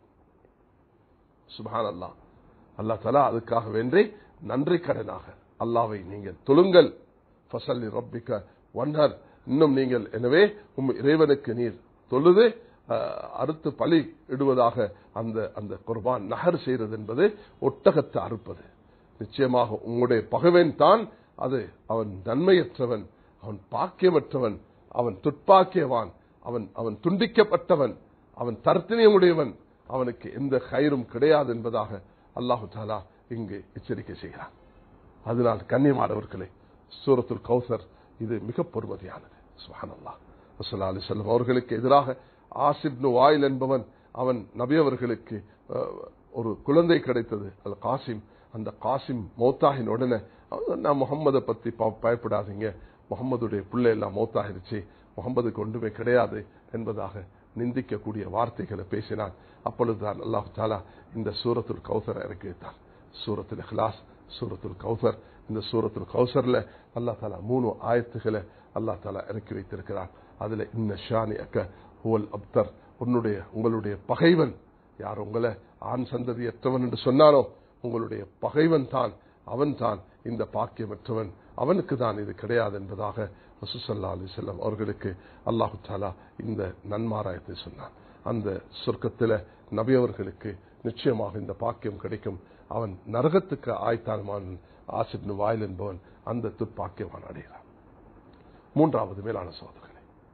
சுபான் அல்லா அல்லா தலா அதுக்காக வேண்டி நன்றி கடனாக அல்லாவை நீங்கள் தொழுங்கள் ஃபசல்லி ரப்பிக்க ஒன்னர் இன்னும் நீங்கள் எனவே உம் இறைவனுக்கு நீர் தொழுது அறுத்து பலி இடுவதாக அந்த அந்த குர்பான் நகர் செய்கிறது என்பது ஒட்டகத்தை அறுப்பது நிச்சயமாக உங்களுடைய பகவன் தான் அது அவன் நன்மையற்றவன் அவன் பாக்கியமற்றவன் அவன் துட்பாக்கியவான் அவன் அவன் துண்டிக்கப்பட்டவன் அவன் தர்த்தனியமுடையவன் அவனுக்கு எந்த கயிறும் கிடையாது என்பதாக அல்லாஹு தாலா இங்கு எச்சரிக்கை செய்கிறான் அதனால் கண்ணியமானவர்களே சூரத்துல் கௌசர் இது மிக பொறுமதியானது சுஹான் அல்லா வசல்லா அலி செல்லம் அவர்களுக்கு எதிராக ஆசிப்னு வாயில் என்பவன் அவன் நபி அவர்களுக்கு ஒரு குழந்தை கிடைத்தது அது காசிம் அந்த காசிம் மௌத்தாகின் உடனே நான் முகம்மதை பத்தி பயப்படாதீங்க முகம்மதுடைய பிள்ளை எல்லாம் மௌத்தாகிருச்சு முகம்மதுக்கு ஒன்றுமே கிடையாது என்பதாக நிந்திக்கக்கூடிய வார்த்தைகளை பேசினான் அப்பொழுதுதான் அல்லாஹு தாலா இந்த சூரத்துல் கௌசர் இறக்கி வைத்தான் சூரத்துல் இஹ்லாஸ் சூரத்துல் கௌசர் இந்த சூரத்துல் கௌசர்ல அல்லா தாலா மூணு ஆயத்துகளை அல்லா தாலா இறக்கி வைத்திருக்கிறான் அதுல இந்த ஷானி அக்க ஹுவல் அப்தர் உன்னுடைய உங்களுடைய பகைவன் யார் உங்களை ஆண் சந்ததியற்றவன் என்று சொன்னானோ உங்களுடைய பகைவன் தான் அவன் தான் இந்த பாக்கியமற்றவன் அவனுக்கு தான் இது கிடையாது என்பதாக ரசூசல்லா அலி செல்லம் அவர்களுக்கு அல்லாஹு தாலா இந்த நன்மாராயத்தை சொன்னான் அந்த சொர்க்கத்தில் நபி அவர்களுக்கு நிச்சயமாக இந்த பாக்கியம் கிடைக்கும் அவன் நரகத்துக்கு ஆய்த்தானமான ஆசிப்னு வாயில் என்பவன் அந்த துப்பாக்கியவான் அடைகிறான் மூன்றாவது மேலான சோதர்களே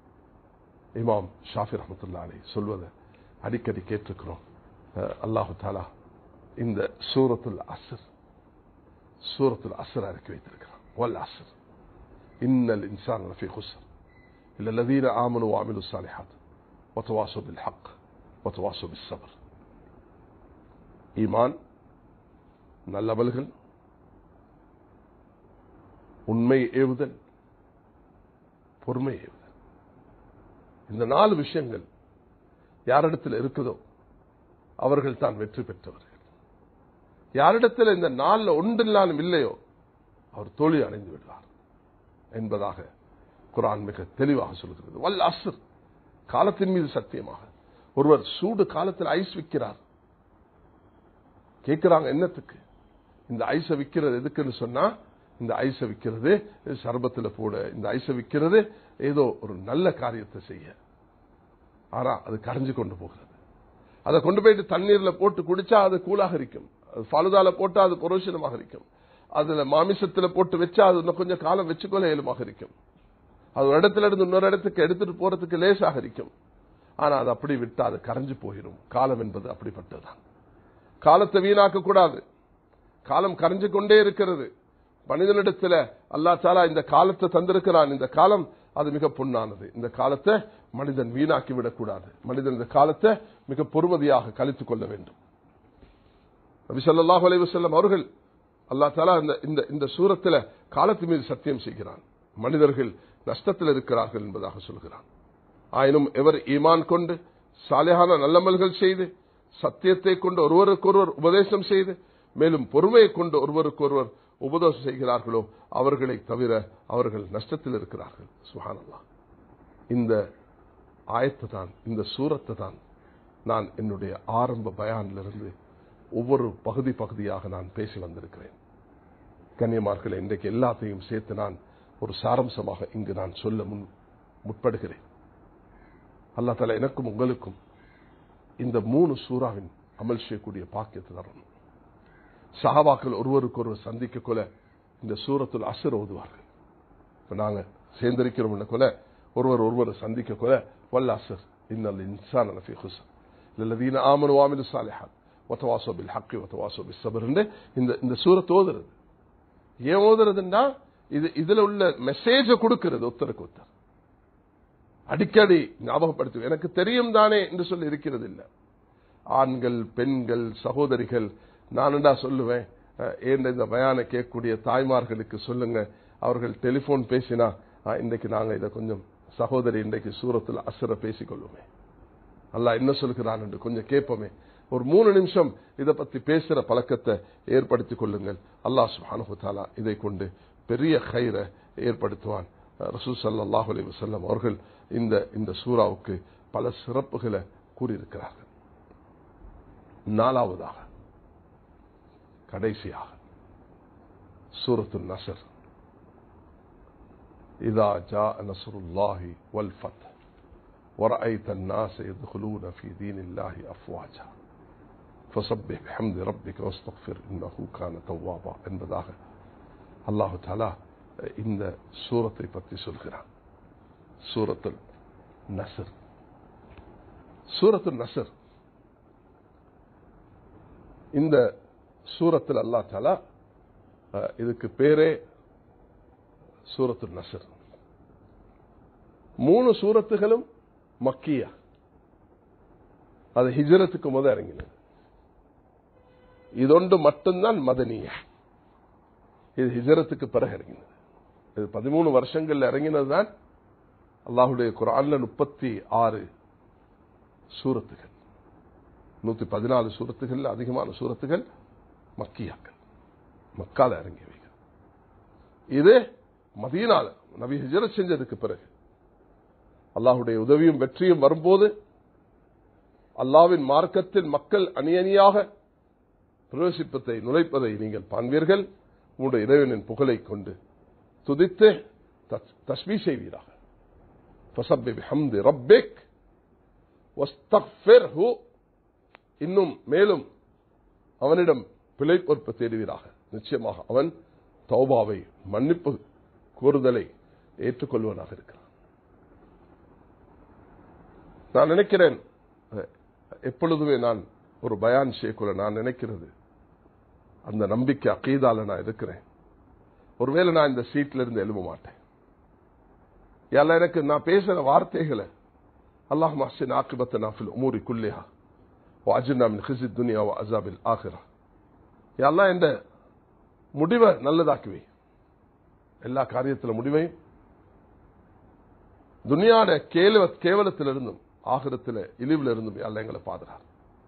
இமாம் ஷாஃபி ரஹமத்துல்லா அலி சொல்வதை அடிக்கடி கேட்டிருக்கிறோம் அல்லாஹு தாலா இந்த சூரத்துல் அசர் சூரத்துல் அசர் இறக்கி வைத்திருக்கிறான் வல் அசர் இன்னல் இன்சான் ரஃபி ஹுசர் இல்ல الذين آمنوا وعملوا الصالحات وتواصوا بالحق وتواصوا بالصبر ஈமான் நல்லவல்கள் உண்மை ஏவுதல் பொறுமை ஏவுதல் இந்த நாலு விஷயங்கள் யாரிடத்தில் இருக்குதோ அவர்கள் தான் வெற்றி பெற்றவர்கள் யாரிடத்தில் இந்த நாளில் ஒன்றில்லாலும் இல்லையோ அவர் தோல்வி அடைந்து விடுவார் என்பதாக குரான் மிக தெளிவாக சொல்கிறது வல் அசர் காலத்தின் மீது சத்தியமாக ஒருவர் சூடு காலத்தில் ஐஸ் விற்கிறார் கேட்கிறாங்க என்னத்துக்கு இந்த ஐஸை விற்கிறது எதுக்குன்னு சொன்னா இந்த ஐஸை விற்கிறது சர்பத்தில் போட இந்த ஐஸை விற்கிறது ஏதோ ஒரு நல்ல காரியத்தை செய்ய ஆனா அது கரைஞ்சு கொண்டு போகிறது அதை கொண்டு போயிட்டு தண்ணீர்ல போட்டு குடிச்சா அது கூலாக இருக்கும் அது பழுதால போட்டா அது புரோஷனமாக இருக்கும் அதுல மாமிசத்துல போட்டு வச்சா அது இன்னும் கொஞ்சம் காலம் வச்சுக்கொள்ள இயலுமாக இருக்கும் அது ஒரு இடத்துல இருந்து இன்னொரு இடத்துக்கு எடுத்துட்டு போறதுக்கு லேசாக இருக்கும் ஆனா அது அப்படி விட்டா அது கரைஞ்சு போயிடும் காலம் என்பது அப்படிப்பட்டதுதான் காலத்தை வீணாக்க கூடாது காலம் கரைஞ்சு கொண்டே இருக்கிறது மனிதனிடத்துல அல்லா தாலா இந்த காலத்தை தந்திருக்கிறான் இந்த காலம் அது மிக பொன்னானது இந்த காலத்தை மனிதன் வீணாக்கி விடக்கூடாது மனிதன் இந்த காலத்தை மிக பொறுமதியாக கழித்துக் கொள்ள வேண்டும் நபி சொல்லாஹு அலைவு செல்லம் அவர்கள் அல்லா தாலா இந்த இந்த சூரத்துல காலத்து மீது சத்தியம் செய்கிறான் மனிதர்கள் நஷ்டத்தில் இருக்கிறார்கள் என்பதாக சொல்கிறான் ஆயினும் எவர் ஈமான் கொண்டு சாலையான நல்லமல்கள் செய்து சத்தியத்தை கொண்டு ஒருவருக்கொருவர் உபதேசம் செய்து மேலும் பொறுமையை கொண்டு ஒருவருக்கொருவர் உபதேசம் செய்கிறார்களோ அவர்களை தவிர அவர்கள் நஷ்டத்தில் இருக்கிறார்கள் சுஹானல்லா இந்த ஆயத்தை தான் இந்த சூரத்தை தான் நான் என்னுடைய ஆரம்ப பயானிலிருந்து ஒவ்வொரு பகுதி பகுதியாக நான் பேசி வந்திருக்கிறேன் கன்னியமார்களை இன்றைக்கு எல்லாத்தையும் சேர்த்து நான் ஒரு சாரம்சமாக இங்கு நான் சொல்ல முன் முற்படுகிறேன் அல்லா தலா எனக்கும் உங்களுக்கும் இந்த மூணு சூறாவின் அமல் செய்யக்கூடிய பாக்கியத்தை தரணும் சஹாபாக்கள் ஒருவருக்கு ஒருவர் சந்திக்க கொல இந்த சூரத்தில் அசர் ஓதுவார்கள் இப்ப நாங்க சேர்ந்திருக்கிறோம் கொல ஒருவர் ஒருவர் சந்திக்க கொல வல்ல அசர் இன்னல் இன்சான் நஃபி ஹுசர் லல்லதீன ஆமனு வாமிலு சாலிஹாத் ஒத்தவாசோ பில் ஹக்கி ஒத்தவாசோ பில் சபர் இந்த இந்த சூரத் ஓதுறது ஏன் ஓதுறதுன்னா இது இதுல உள்ள மெசேஜ கொடுக்கிறது ஒருத்தருக்கு ஒருத்தர் அடிக்கடி ஞாபகப்படுத்து எனக்கு தெரியும் தானே என்று சொல்லி இருக்கிறது இல்ல ஆண்கள் பெண்கள் சகோதரிகள் நானுண்டா சொல்லுவேன் ஏன் இந்த பயான கேட்கக்கூடிய தாய்மார்களுக்கு சொல்லுங்க அவர்கள் டெலிபோன் பேசினா இன்றைக்கு நாங்க இதை கொஞ்சம் சகோதரி இன்றைக்கு சூரத்தில் அசர பேசிக்கொள்ளுமே அல்ல என்ன சொல்கிறான் என்று கொஞ்சம் கேட்போமே ஒரு மூணு நிமிஷம் இதை பத்தி பேசுற பழக்கத்தை ஏற்படுத்திக் கொள்ளுங்கள் அல்லாஹ் சுஹானுத்தாலா இதை கொண்டு பெரிய கயிறை ஏற்படுத்துவான் ரசூ சல்லாஹ் அலி வசல்லம் அவர்கள் இந்த இந்த சூறாவுக்கு பல சிறப்புகளை கூறியிருக்கிறார்கள் நாலாவதாக கடைசியாக சூரத்து நசர் இதா ஜா நசருல்லாஹி வல் ஃபத் ورأيت الناس يدخلون في دين الله أفواجا فسبح بحمد ربك واستغفر إنه كان توابا என்பதாக அல்லாஹு தாலா இந்த சூரத்தை பற்றி சொல்கிறான் சூரத்துல் நசர் சூரத்துல் நசர் இந்த சூரத்தில் அல்லா தாலா இதுக்கு பேரே சூரத்துல் நசர் மூணு சூரத்துகளும் மக்கியா அது ஹிஜரத்துக்கு முத இறங்கினது இதொன்று மட்டும்தான் மதனிய இது ஹிஜரத்துக்கு பிறகு இறங்கினது இது பதிமூணு வருஷங்கள்ல இறங்கினது தான் அல்லாஹுடைய குரான்ல முப்பத்தி ஆறு சூரத்துகள் நூத்தி பதினாலு சூரத்துகள் அதிகமான சூரத்துகள் மக்கியாக்கள் மக்கால இறங்கியவைகள் இது மதீனால நபி ஹிஜரத் செஞ்சதுக்கு பிறகு அல்லாஹுடைய உதவியும் வெற்றியும் வரும்போது அல்லாவின் மார்க்கத்தில் மக்கள் அணியணியாக பிரவேசிப்பதை நுழைப்பதை நீங்கள் காண்பீர்கள் உங்களுடைய இறைவனின் புகழை கொண்டு துதித்து தஸ்மி செய்வீராக இன்னும் மேலும் அவனிடம் பிழை பொறுப்பு தேடுவீராக நிச்சயமாக அவன் தௌபாவை மன்னிப்பு கோருதலை ஏற்றுக்கொள்வனாக இருக்கிறான் நான் நினைக்கிறேன் எப்பொழுதுமே நான் ஒரு பயான் செய்யக்குள்ள நான் நினைக்கிறது அந்த நம்பிக்கை அக்கீதால நான் இருக்கிறேன் ஒருவேளை நான் இந்த சீட்ல இருந்து எழும்ப மாட்டேன் எல்லாம் எனக்கு நான் பேசுற வார்த்தைகளை அல்லாஹ் மாசின் ஆக்கிபத்த நாஃபில் உமூரி குல்லியா வாஜினா மின் ஹிசித் துனியா அசாபில் ஆகிரா எல்லாம் இந்த முடிவை நல்லதாக்குவே எல்லா காரியத்தில் முடிவையும் துனியாட கேவல கேவலத்திலிருந்தும் ஆகிரத்தில் இழிவுல இருந்தும் எல்லாம் எங்களை பாதுகார்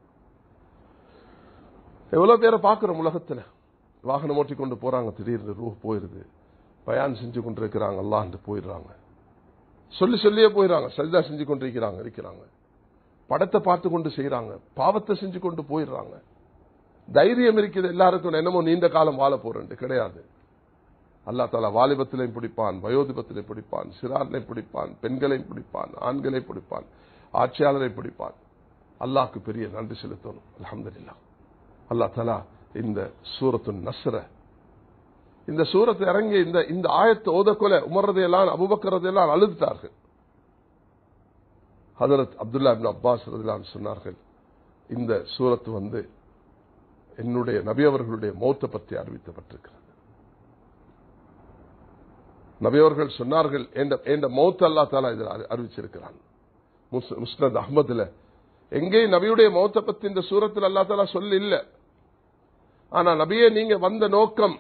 எவ்வளவு பேரை பார்க்கிறோம் உலகத்துல வாகனம் ஓட்டி கொண்டு போறாங்க திடீர்னு ரூ போயிருது பயான் செஞ்சு கொண்டு இருக்கிறாங்க அல்லாண்டு போயிடுறாங்க சொல்லி சொல்லியே போயிடறாங்க சரிதா செஞ்சு கொண்டு இருக்கிறாங்க இருக்கிறாங்க படத்தை பார்த்து கொண்டு செய்யறாங்க பாவத்தை செஞ்சு கொண்டு போயிடுறாங்க தைரியம் இருக்குது எல்லாருக்கும் என்னமோ நீண்ட காலம் வாழ போறேன் கிடையாது அல்லா தாலா வாலிபத்திலையும் பிடிப்பான் வயோதிபத்திலையும் பிடிப்பான் சிறார்களையும் பிடிப்பான் பெண்களையும் பிடிப்பான் ஆண்களை பிடிப்பான் ஆட்சியாளரை பிடிப்பான் அல்லாஹ்க்கு பெரிய நன்றி செலுத்தணும் அலமதுல்லா அல்லா தலா இந்த சூரத்து நஸ்ர இந்த சூரத்தை இறங்கி இந்த இந்த ஆயத்தை ஓதக்கொல உமர்றதையெல்லாம் அபுபக்கரதையெல்லாம் அழுதுட்டார்கள் ஹதரத் அப்துல்லா இபின் அப்பாஸ் ரதிலான் சொன்னார்கள் இந்த சூரத்து வந்து என்னுடைய நபி அவர்களுடைய மௌத்தை பற்றி அறிவிக்கப்பட்டிருக்கிறது நபி அவர்கள் சொன்னார்கள் என்ற மௌத் அல்லா தாலா இதில் அறிவிச்சிருக்கிறான் முஸ்னத் அஹமதுல எங்கே நபியுடைய மௌத்தை பத்தி இந்த சூரத்தில் அல்லா தாலா சொல்ல இல்ல ஆனா நபியே நீங்க வந்த நோக்கம்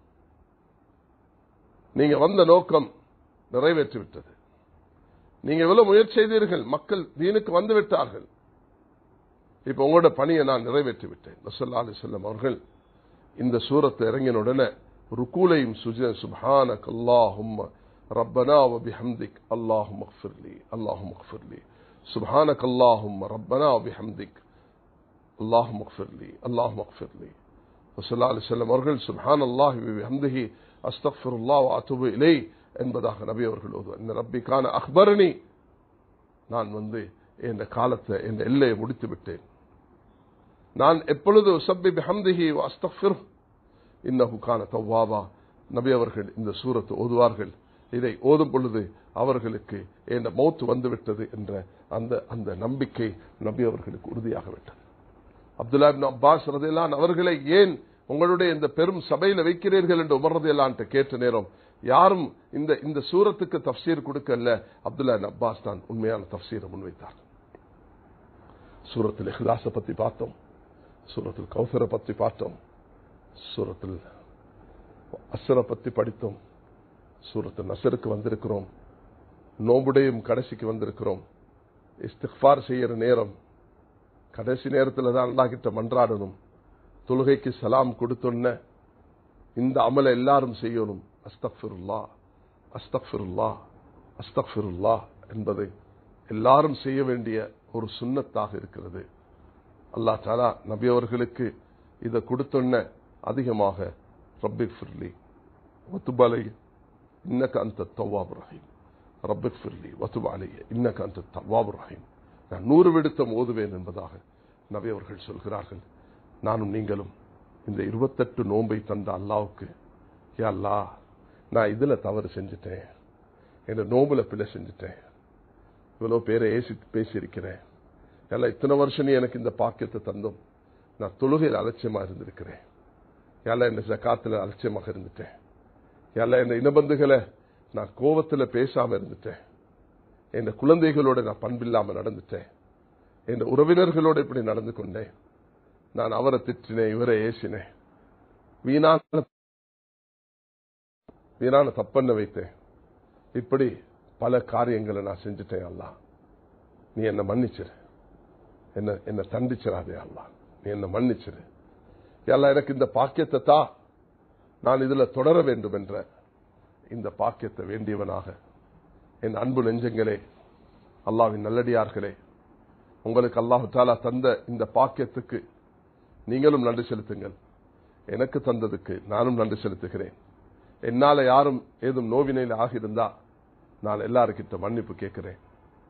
நீங்க வந்த நோக்கம் நிறைவேற்றி விட்டது நீங்க எவ்வளவு முயற்சி செய்தீர்கள் மக்கள் தீனுக்கு வந்து விட்டார்கள் இப்ப உங்களோட பணியை நான் நிறைவேற்றி விட்டேன் ரசல்லா அலி சொல்லம் அவர்கள் இந்த சூரத்தை இறங்கின உடனே ருக்கூலையும் சுஜ சுபான அல்லாஹும் ربنا وبحمدك اللهم اغفر لي اللهم اغفر لي سبحانك اللهم ربنا وبحمدك اللهم اغفر لي اللهم اغفر لي وصلى عليه وسلم அவர்கள் சுப்ஹான் அல்லாஹ் பிஹம்திஹி அஸ்தக்ஃபிருல்லாஹ் வ அத்தூபு இலை என்பதாக நபி அவர்கள் ஓதுவார் இந்த ரப்பிக்கான அக்பரணி நான் வந்து என் காலத்தை என் எல்லையை முடித்து விட்டேன் நான் எப்பொழுது சப்பி பிஹம்திஹி வ அஸ்தக்ஃபிர் இன்னஹு கான தவ்வாபா நபி அவர்கள் இந்த சூரத்தை ஓதுவார்கள் இதை ஓதும் பொழுது அவர்களுக்கு என் மௌத்து வந்துவிட்டது என்ற அந்த அந்த நம்பிக்கை நபி அவர்களுக்கு உறுதியாக விட்டது அப்துல்லா அப்பாஸ் ரதையெல்லாம் அவர்களை ஏன் உங்களுடைய இந்த பெரும் சபையில வைக்கிறீர்கள் என்று உமர்றதையெல்லாம் கேட்ட நேரம் யாரும் இந்த இந்த சூரத்துக்கு தப்சீர் கொடுக்கல அப்துல்லா அப்பாஸ் தான் உண்மையான தப்சீரை முன்வைத்தார் சூரத்தில் இஹ்லாச பத்தி பார்த்தோம் சூரத்தில் கௌசரை பத்தி பார்த்தோம் சூரத்தில் அசரை பத்தி படித்தோம் சூரத்து நசருக்கு வந்திருக்கிறோம் நோம்புடையும் கடைசிக்கு வந்திருக்கிறோம் இஸ்திஃபார் செய்யற நேரம் கடைசி நேரத்தில் தான் அல்லா கிட்ட மன்றாடணும் தொழுகைக்கு சலாம் கொடுத்தொன்ன இந்த அமலை எல்லாரும் செய்யணும் அஸ்தக்ஃபிருல்லா அஸ்தக்ஃபிருல்லா அஸ்தக்ஃபிருல்லா என்பது எல்லாரும் செய்ய வேண்டிய ஒரு சுண்ணத்தாக இருக்கிறது அல்லா தாலா நபி அவர்களுக்கு இதை கொடுத்தொன்ன அதிகமாக ரப்பிக் ஃபிர்லி ஒத்துபாலை இன்னக்க அந்த தவாப் ரஹீம் ரப்பிக் ஃபிர்லி வத்துபாலைய இன்னக்க அந்த தவாப் ரஹீம் நான் நூறு விடுத்தம் ஓதுவேன் என்பதாக நபி அவர்கள் சொல்கிறார்கள் நானும் நீங்களும் இந்த இருபத்தெட்டு நோன்பை தந்த அல்லாவுக்கு ஏ அல்லா நான் இதுல தவறு செஞ்சுட்டேன் என் நோம்புல பிழை செஞ்சுட்டேன் இவ்வளவு பேரை ஏசி பேசியிருக்கிறேன் எல்லாம் இத்தனை வருஷம் நீ எனக்கு இந்த பாக்கியத்தை தந்தோம் நான் தொழுகையில் அலட்சியமா இருந்திருக்கிறேன் எல்லாம் என்ன ஜக்காத்துல அலட்சியமாக இருந்துட்டேன் எல்லாம் என்ன இனபந்துகளை நான் கோவத்தில் பேசாம இருந்துட்டேன் என் குழந்தைகளோட நான் பண்பில்லாம நடந்துட்டேன் என் உறவினர்களோட இப்படி நடந்து கொண்டேன் நான் அவரை திட்டினேன் இவரை ஏசினேன் வீணான வீணான தப்பண்ண வைத்தேன் இப்படி பல காரியங்களை நான் செஞ்சுட்டேன் அல்லா நீ என்ன மன்னிச்சிரு என்ன என்ன தண்டிச்சிடாதே அல்லா நீ என்ன மன்னிச்சிரு எல்லாம் எனக்கு இந்த பாக்கியத்தை தா நான் இதுல தொடர வேண்டும் என்ற இந்த பாக்கியத்தை வேண்டியவனாக என் அன்பு நெஞ்சங்களே அல்லாவின் நல்லடியார்களே உங்களுக்கு அல்லாஹு தாலா தந்த இந்த பாக்கியத்துக்கு நீங்களும் நன்றி செலுத்துங்கள் எனக்கு தந்ததுக்கு நானும் நன்றி செலுத்துகிறேன் என்னால யாரும் ஏதும் நோவினையில் ஆகியிருந்தா நான் எல்லாருக்கிட்ட மன்னிப்பு கேட்கிறேன்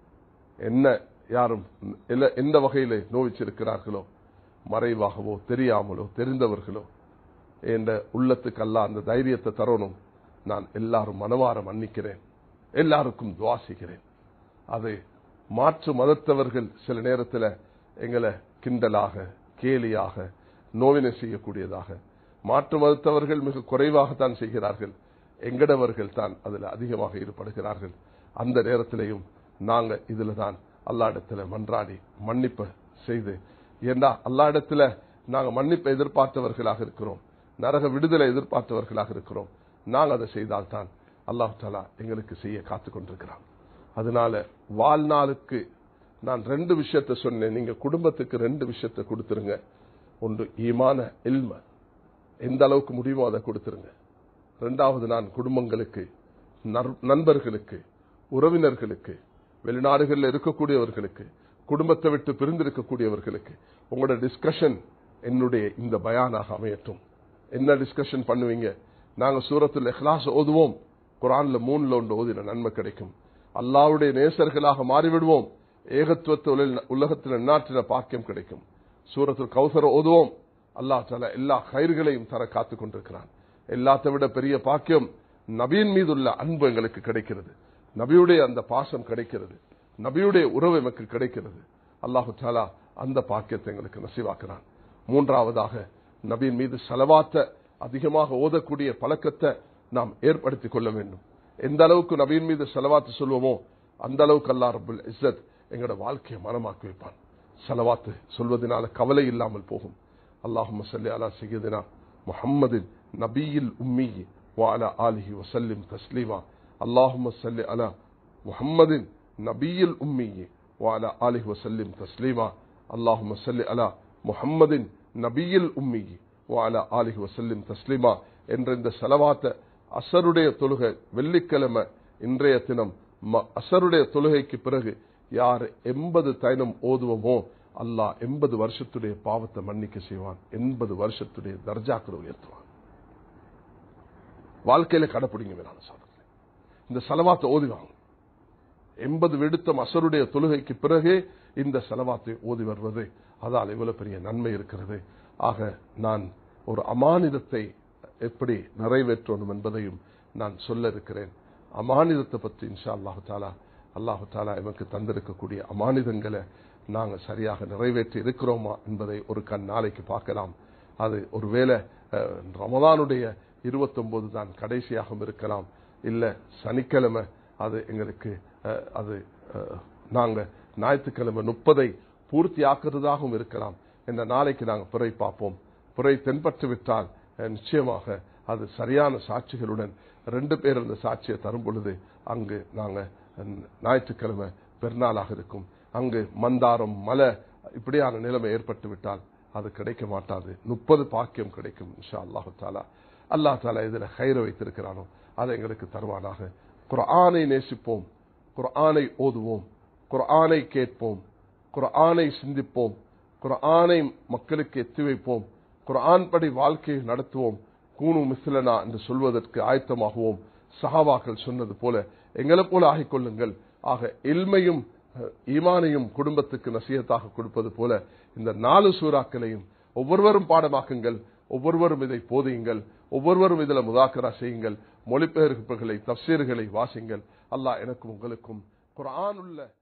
என்ன யாரும் எந்த வகையிலே நோவிச்சிருக்கிறார்களோ மறைவாகவோ தெரியாமலோ தெரிந்தவர்களோ என்ற உள்ளத்துக்கு அல்ல அந்த தைரியத்தை தரணும் நான் எல்லாரும் மனவார மன்னிக்கிறேன் எல்லாருக்கும் துவாசிக்கிறேன் அது மாற்று மதத்தவர்கள் சில நேரத்தில் எங்களை கிண்டலாக கேலியாக நோவினை செய்யக்கூடியதாக மாற்று மதத்தவர்கள் மிக குறைவாகத்தான் செய்கிறார்கள் எங்கடவர்கள் தான் அதில் அதிகமாக ஈடுபடுகிறார்கள் அந்த நேரத்திலையும் நாங்க இதுல தான் அல்லாடத்துல மன்றாடி மன்னிப்பை செய்து ஏண்டா அல்லாடத்துல நாங்க மன்னிப்பை எதிர்பார்த்தவர்களாக இருக்கிறோம் நரக விடுதலை எதிர்பார்த்தவர்களாக இருக்கிறோம் நாங்கள் அதை செய்தால்தான் அல்லாஹ் தாலா எங்களுக்கு செய்ய காத்து கொண்டிருக்கிறான் அதனால வாழ்நாளுக்கு நான் ரெண்டு விஷயத்த சொன்னேன் நீங்க குடும்பத்துக்கு ரெண்டு விஷயத்த கொடுத்துருங்க ஒன்று ஈமான இல்ம எந்த அளவுக்கு முடியுமோ அதை கொடுத்துருங்க ரெண்டாவது நான் குடும்பங்களுக்கு நண்பர்களுக்கு உறவினர்களுக்கு வெளிநாடுகளில் இருக்கக்கூடியவர்களுக்கு குடும்பத்தை விட்டு பிரிந்திருக்கக்கூடியவர்களுக்கு உங்களோட டிஸ்கஷன் என்னுடைய இந்த பயானாக அமையட்டும் என்ன டிஸ்கஷன் பண்ணுவீங்க நாங்க சூரத்தில் எஹ்லாஸ் ஓதுவோம் குரான்ல மூணுல ஒன்று ஓதின நன்மை கிடைக்கும் அல்லாவுடைய நேசர்களாக மாறிவிடுவோம் ஏகத்துவத்தை உலகத்தில் நாட்டின பாக்கியம் கிடைக்கும் சூரத்தில் கௌசர ஓதுவோம் அல்லா தால எல்லா கயிர்களையும் தர காத்து கொண்டிருக்கிறான் எல்லாத்தை விட பெரிய பாக்கியம் நபியின் மீது உள்ள அன்பு எங்களுக்கு கிடைக்கிறது நபியுடைய அந்த பாசம் கிடைக்கிறது நபியுடைய உறவு எமக்கு கிடைக்கிறது அல்லாஹு தாலா அந்த பாக்கியத்தை எங்களுக்கு நசிவாக்குறான் மூன்றாவதாக நபியின் மீது செலவாத்த அதிகமாக ஓதக்கூடிய பழக்கத்தை நாம் ஏற்படுத்திக் கொள்ள வேண்டும் எந்த அளவுக்கு நபியின் மீது செலவாத்து சொல்வோமோ அந்த அளவுக்கு அல்லா ரபுல் இஸ்ஸத் எங்களோட வாழ்க்கையை மனமாக்கி வைப்பான் செலவாத்து சொல்வதனால கவலை இல்லாமல் போகும் அல்லாஹும் சல்லி அலா சையதினா முஹம்மதின் நபியில் உம்மி وعلى آله وسلم تسليما اللهم صل على محمد نبي الأمي وعلى آله وسلم تسليما அல்லாஹும் சல்லி அலா முஹம்மதின் நபியில் உம்மி வாலா ஆலிஹி வசல்லிம் தஸ்லிமா என்ற இந்த செலவாத்த அசருடைய தொழுகை வெள்ளிக்கிழமை இன்றைய தினம் அசருடைய தொழுகைக்கு பிறகு யார் எண்பது தைனம் ஓதுவோமோ அல்லாஹ் எண்பது வருஷத்துடைய பாவத்தை மன்னிக்க செய்வான் எண்பது வருஷத்துடைய தர்ஜாக்களை உயர்த்துவான் வாழ்க்கையில கடைப்பிடிங்க வேணாம் சாதனை இந்த செலவாத்தை ஓதிவாங்க எண்பது விடுத்தம் அசருடைய தொழுகைக்கு பிறகே இந்த செலவாத்தை ஓதி வருவது அதால் இவ்வளவு பெரிய நன்மை இருக்கிறது ஆக நான் ஒரு அமானிதத்தை எப்படி நிறைவேற்றணும் என்பதையும் நான் சொல்ல இருக்கிறேன் அமானிதத்தை பற்றி இன்ஷா அல்லாஹு தாலா அல்லாஹு தாலா எமக்கு தந்திருக்கக்கூடிய அமானிதங்களை நாங்கள் சரியாக நிறைவேற்றி இருக்கிறோமா என்பதை ஒரு கண் நாளைக்கு பார்க்கலாம் அது ஒருவேளை ரமதானுடைய இருபத்தொன்பது தான் கடைசியாகவும் இருக்கலாம் இல்ல சனிக்கிழமை அது எங்களுக்கு அது நாங்க ஞாயிற்றுக்கிழமை முப்பதை பூர்த்தி ஆக்குறதாகவும் இருக்கலாம் என்ற நாளைக்கு நாங்கள் பிறை பார்ப்போம் பிறை தென்பட்டு விட்டால் நிச்சயமாக அது சரியான சாட்சிகளுடன் ரெண்டு பேர் அந்த சாட்சியை தரும் பொழுது அங்கு நாங்க ஞாயிற்றுக்கிழமை பெருநாளாக இருக்கும் அங்கு மந்தாரம் மலை இப்படியான நிலைமை ஏற்பட்டு விட்டால் அது கிடைக்க மாட்டாது முப்பது பாக்கியம் கிடைக்கும் இன்ஷா அல்லாஹு தாலா அல்லா தாலா இதில் கயிற வைத்திருக்கிறானோ அதை எங்களுக்கு தருவானாக குரானை நேசிப்போம் குரானை ஓதுவோம் குரானை கேட்போம் குரானை சிந்திப்போம் குரானை மக்களுக்கு எத்தி வைப்போம் குரான் படி வாழ்க்கையை நடத்துவோம் கூணு மிசிலனா என்று சொல்வதற்கு ஆயத்தமாகுவோம் சஹாவாக்கள் சொன்னது போல எங்களை போல ஆகிக்கொள்ளுங்கள் ஆக இல்மையும் ஈமானையும் குடும்பத்துக்கு நசியத்தாக கொடுப்பது போல இந்த நாலு சூறாக்களையும் ஒவ்வொருவரும் பாடமாக்குங்கள் ஒவ்வொருவரும் இதை போதியுங்கள் ஒவ்வொருவரும் இதில் முதாக்கரா செய்யுங்கள் மொழிபெயர்ப்புகளை தப்சீர்களை வாசிங்கள் அல்லாஹ் எனக்கும் உங்களுக்கும் குரான் உள்ள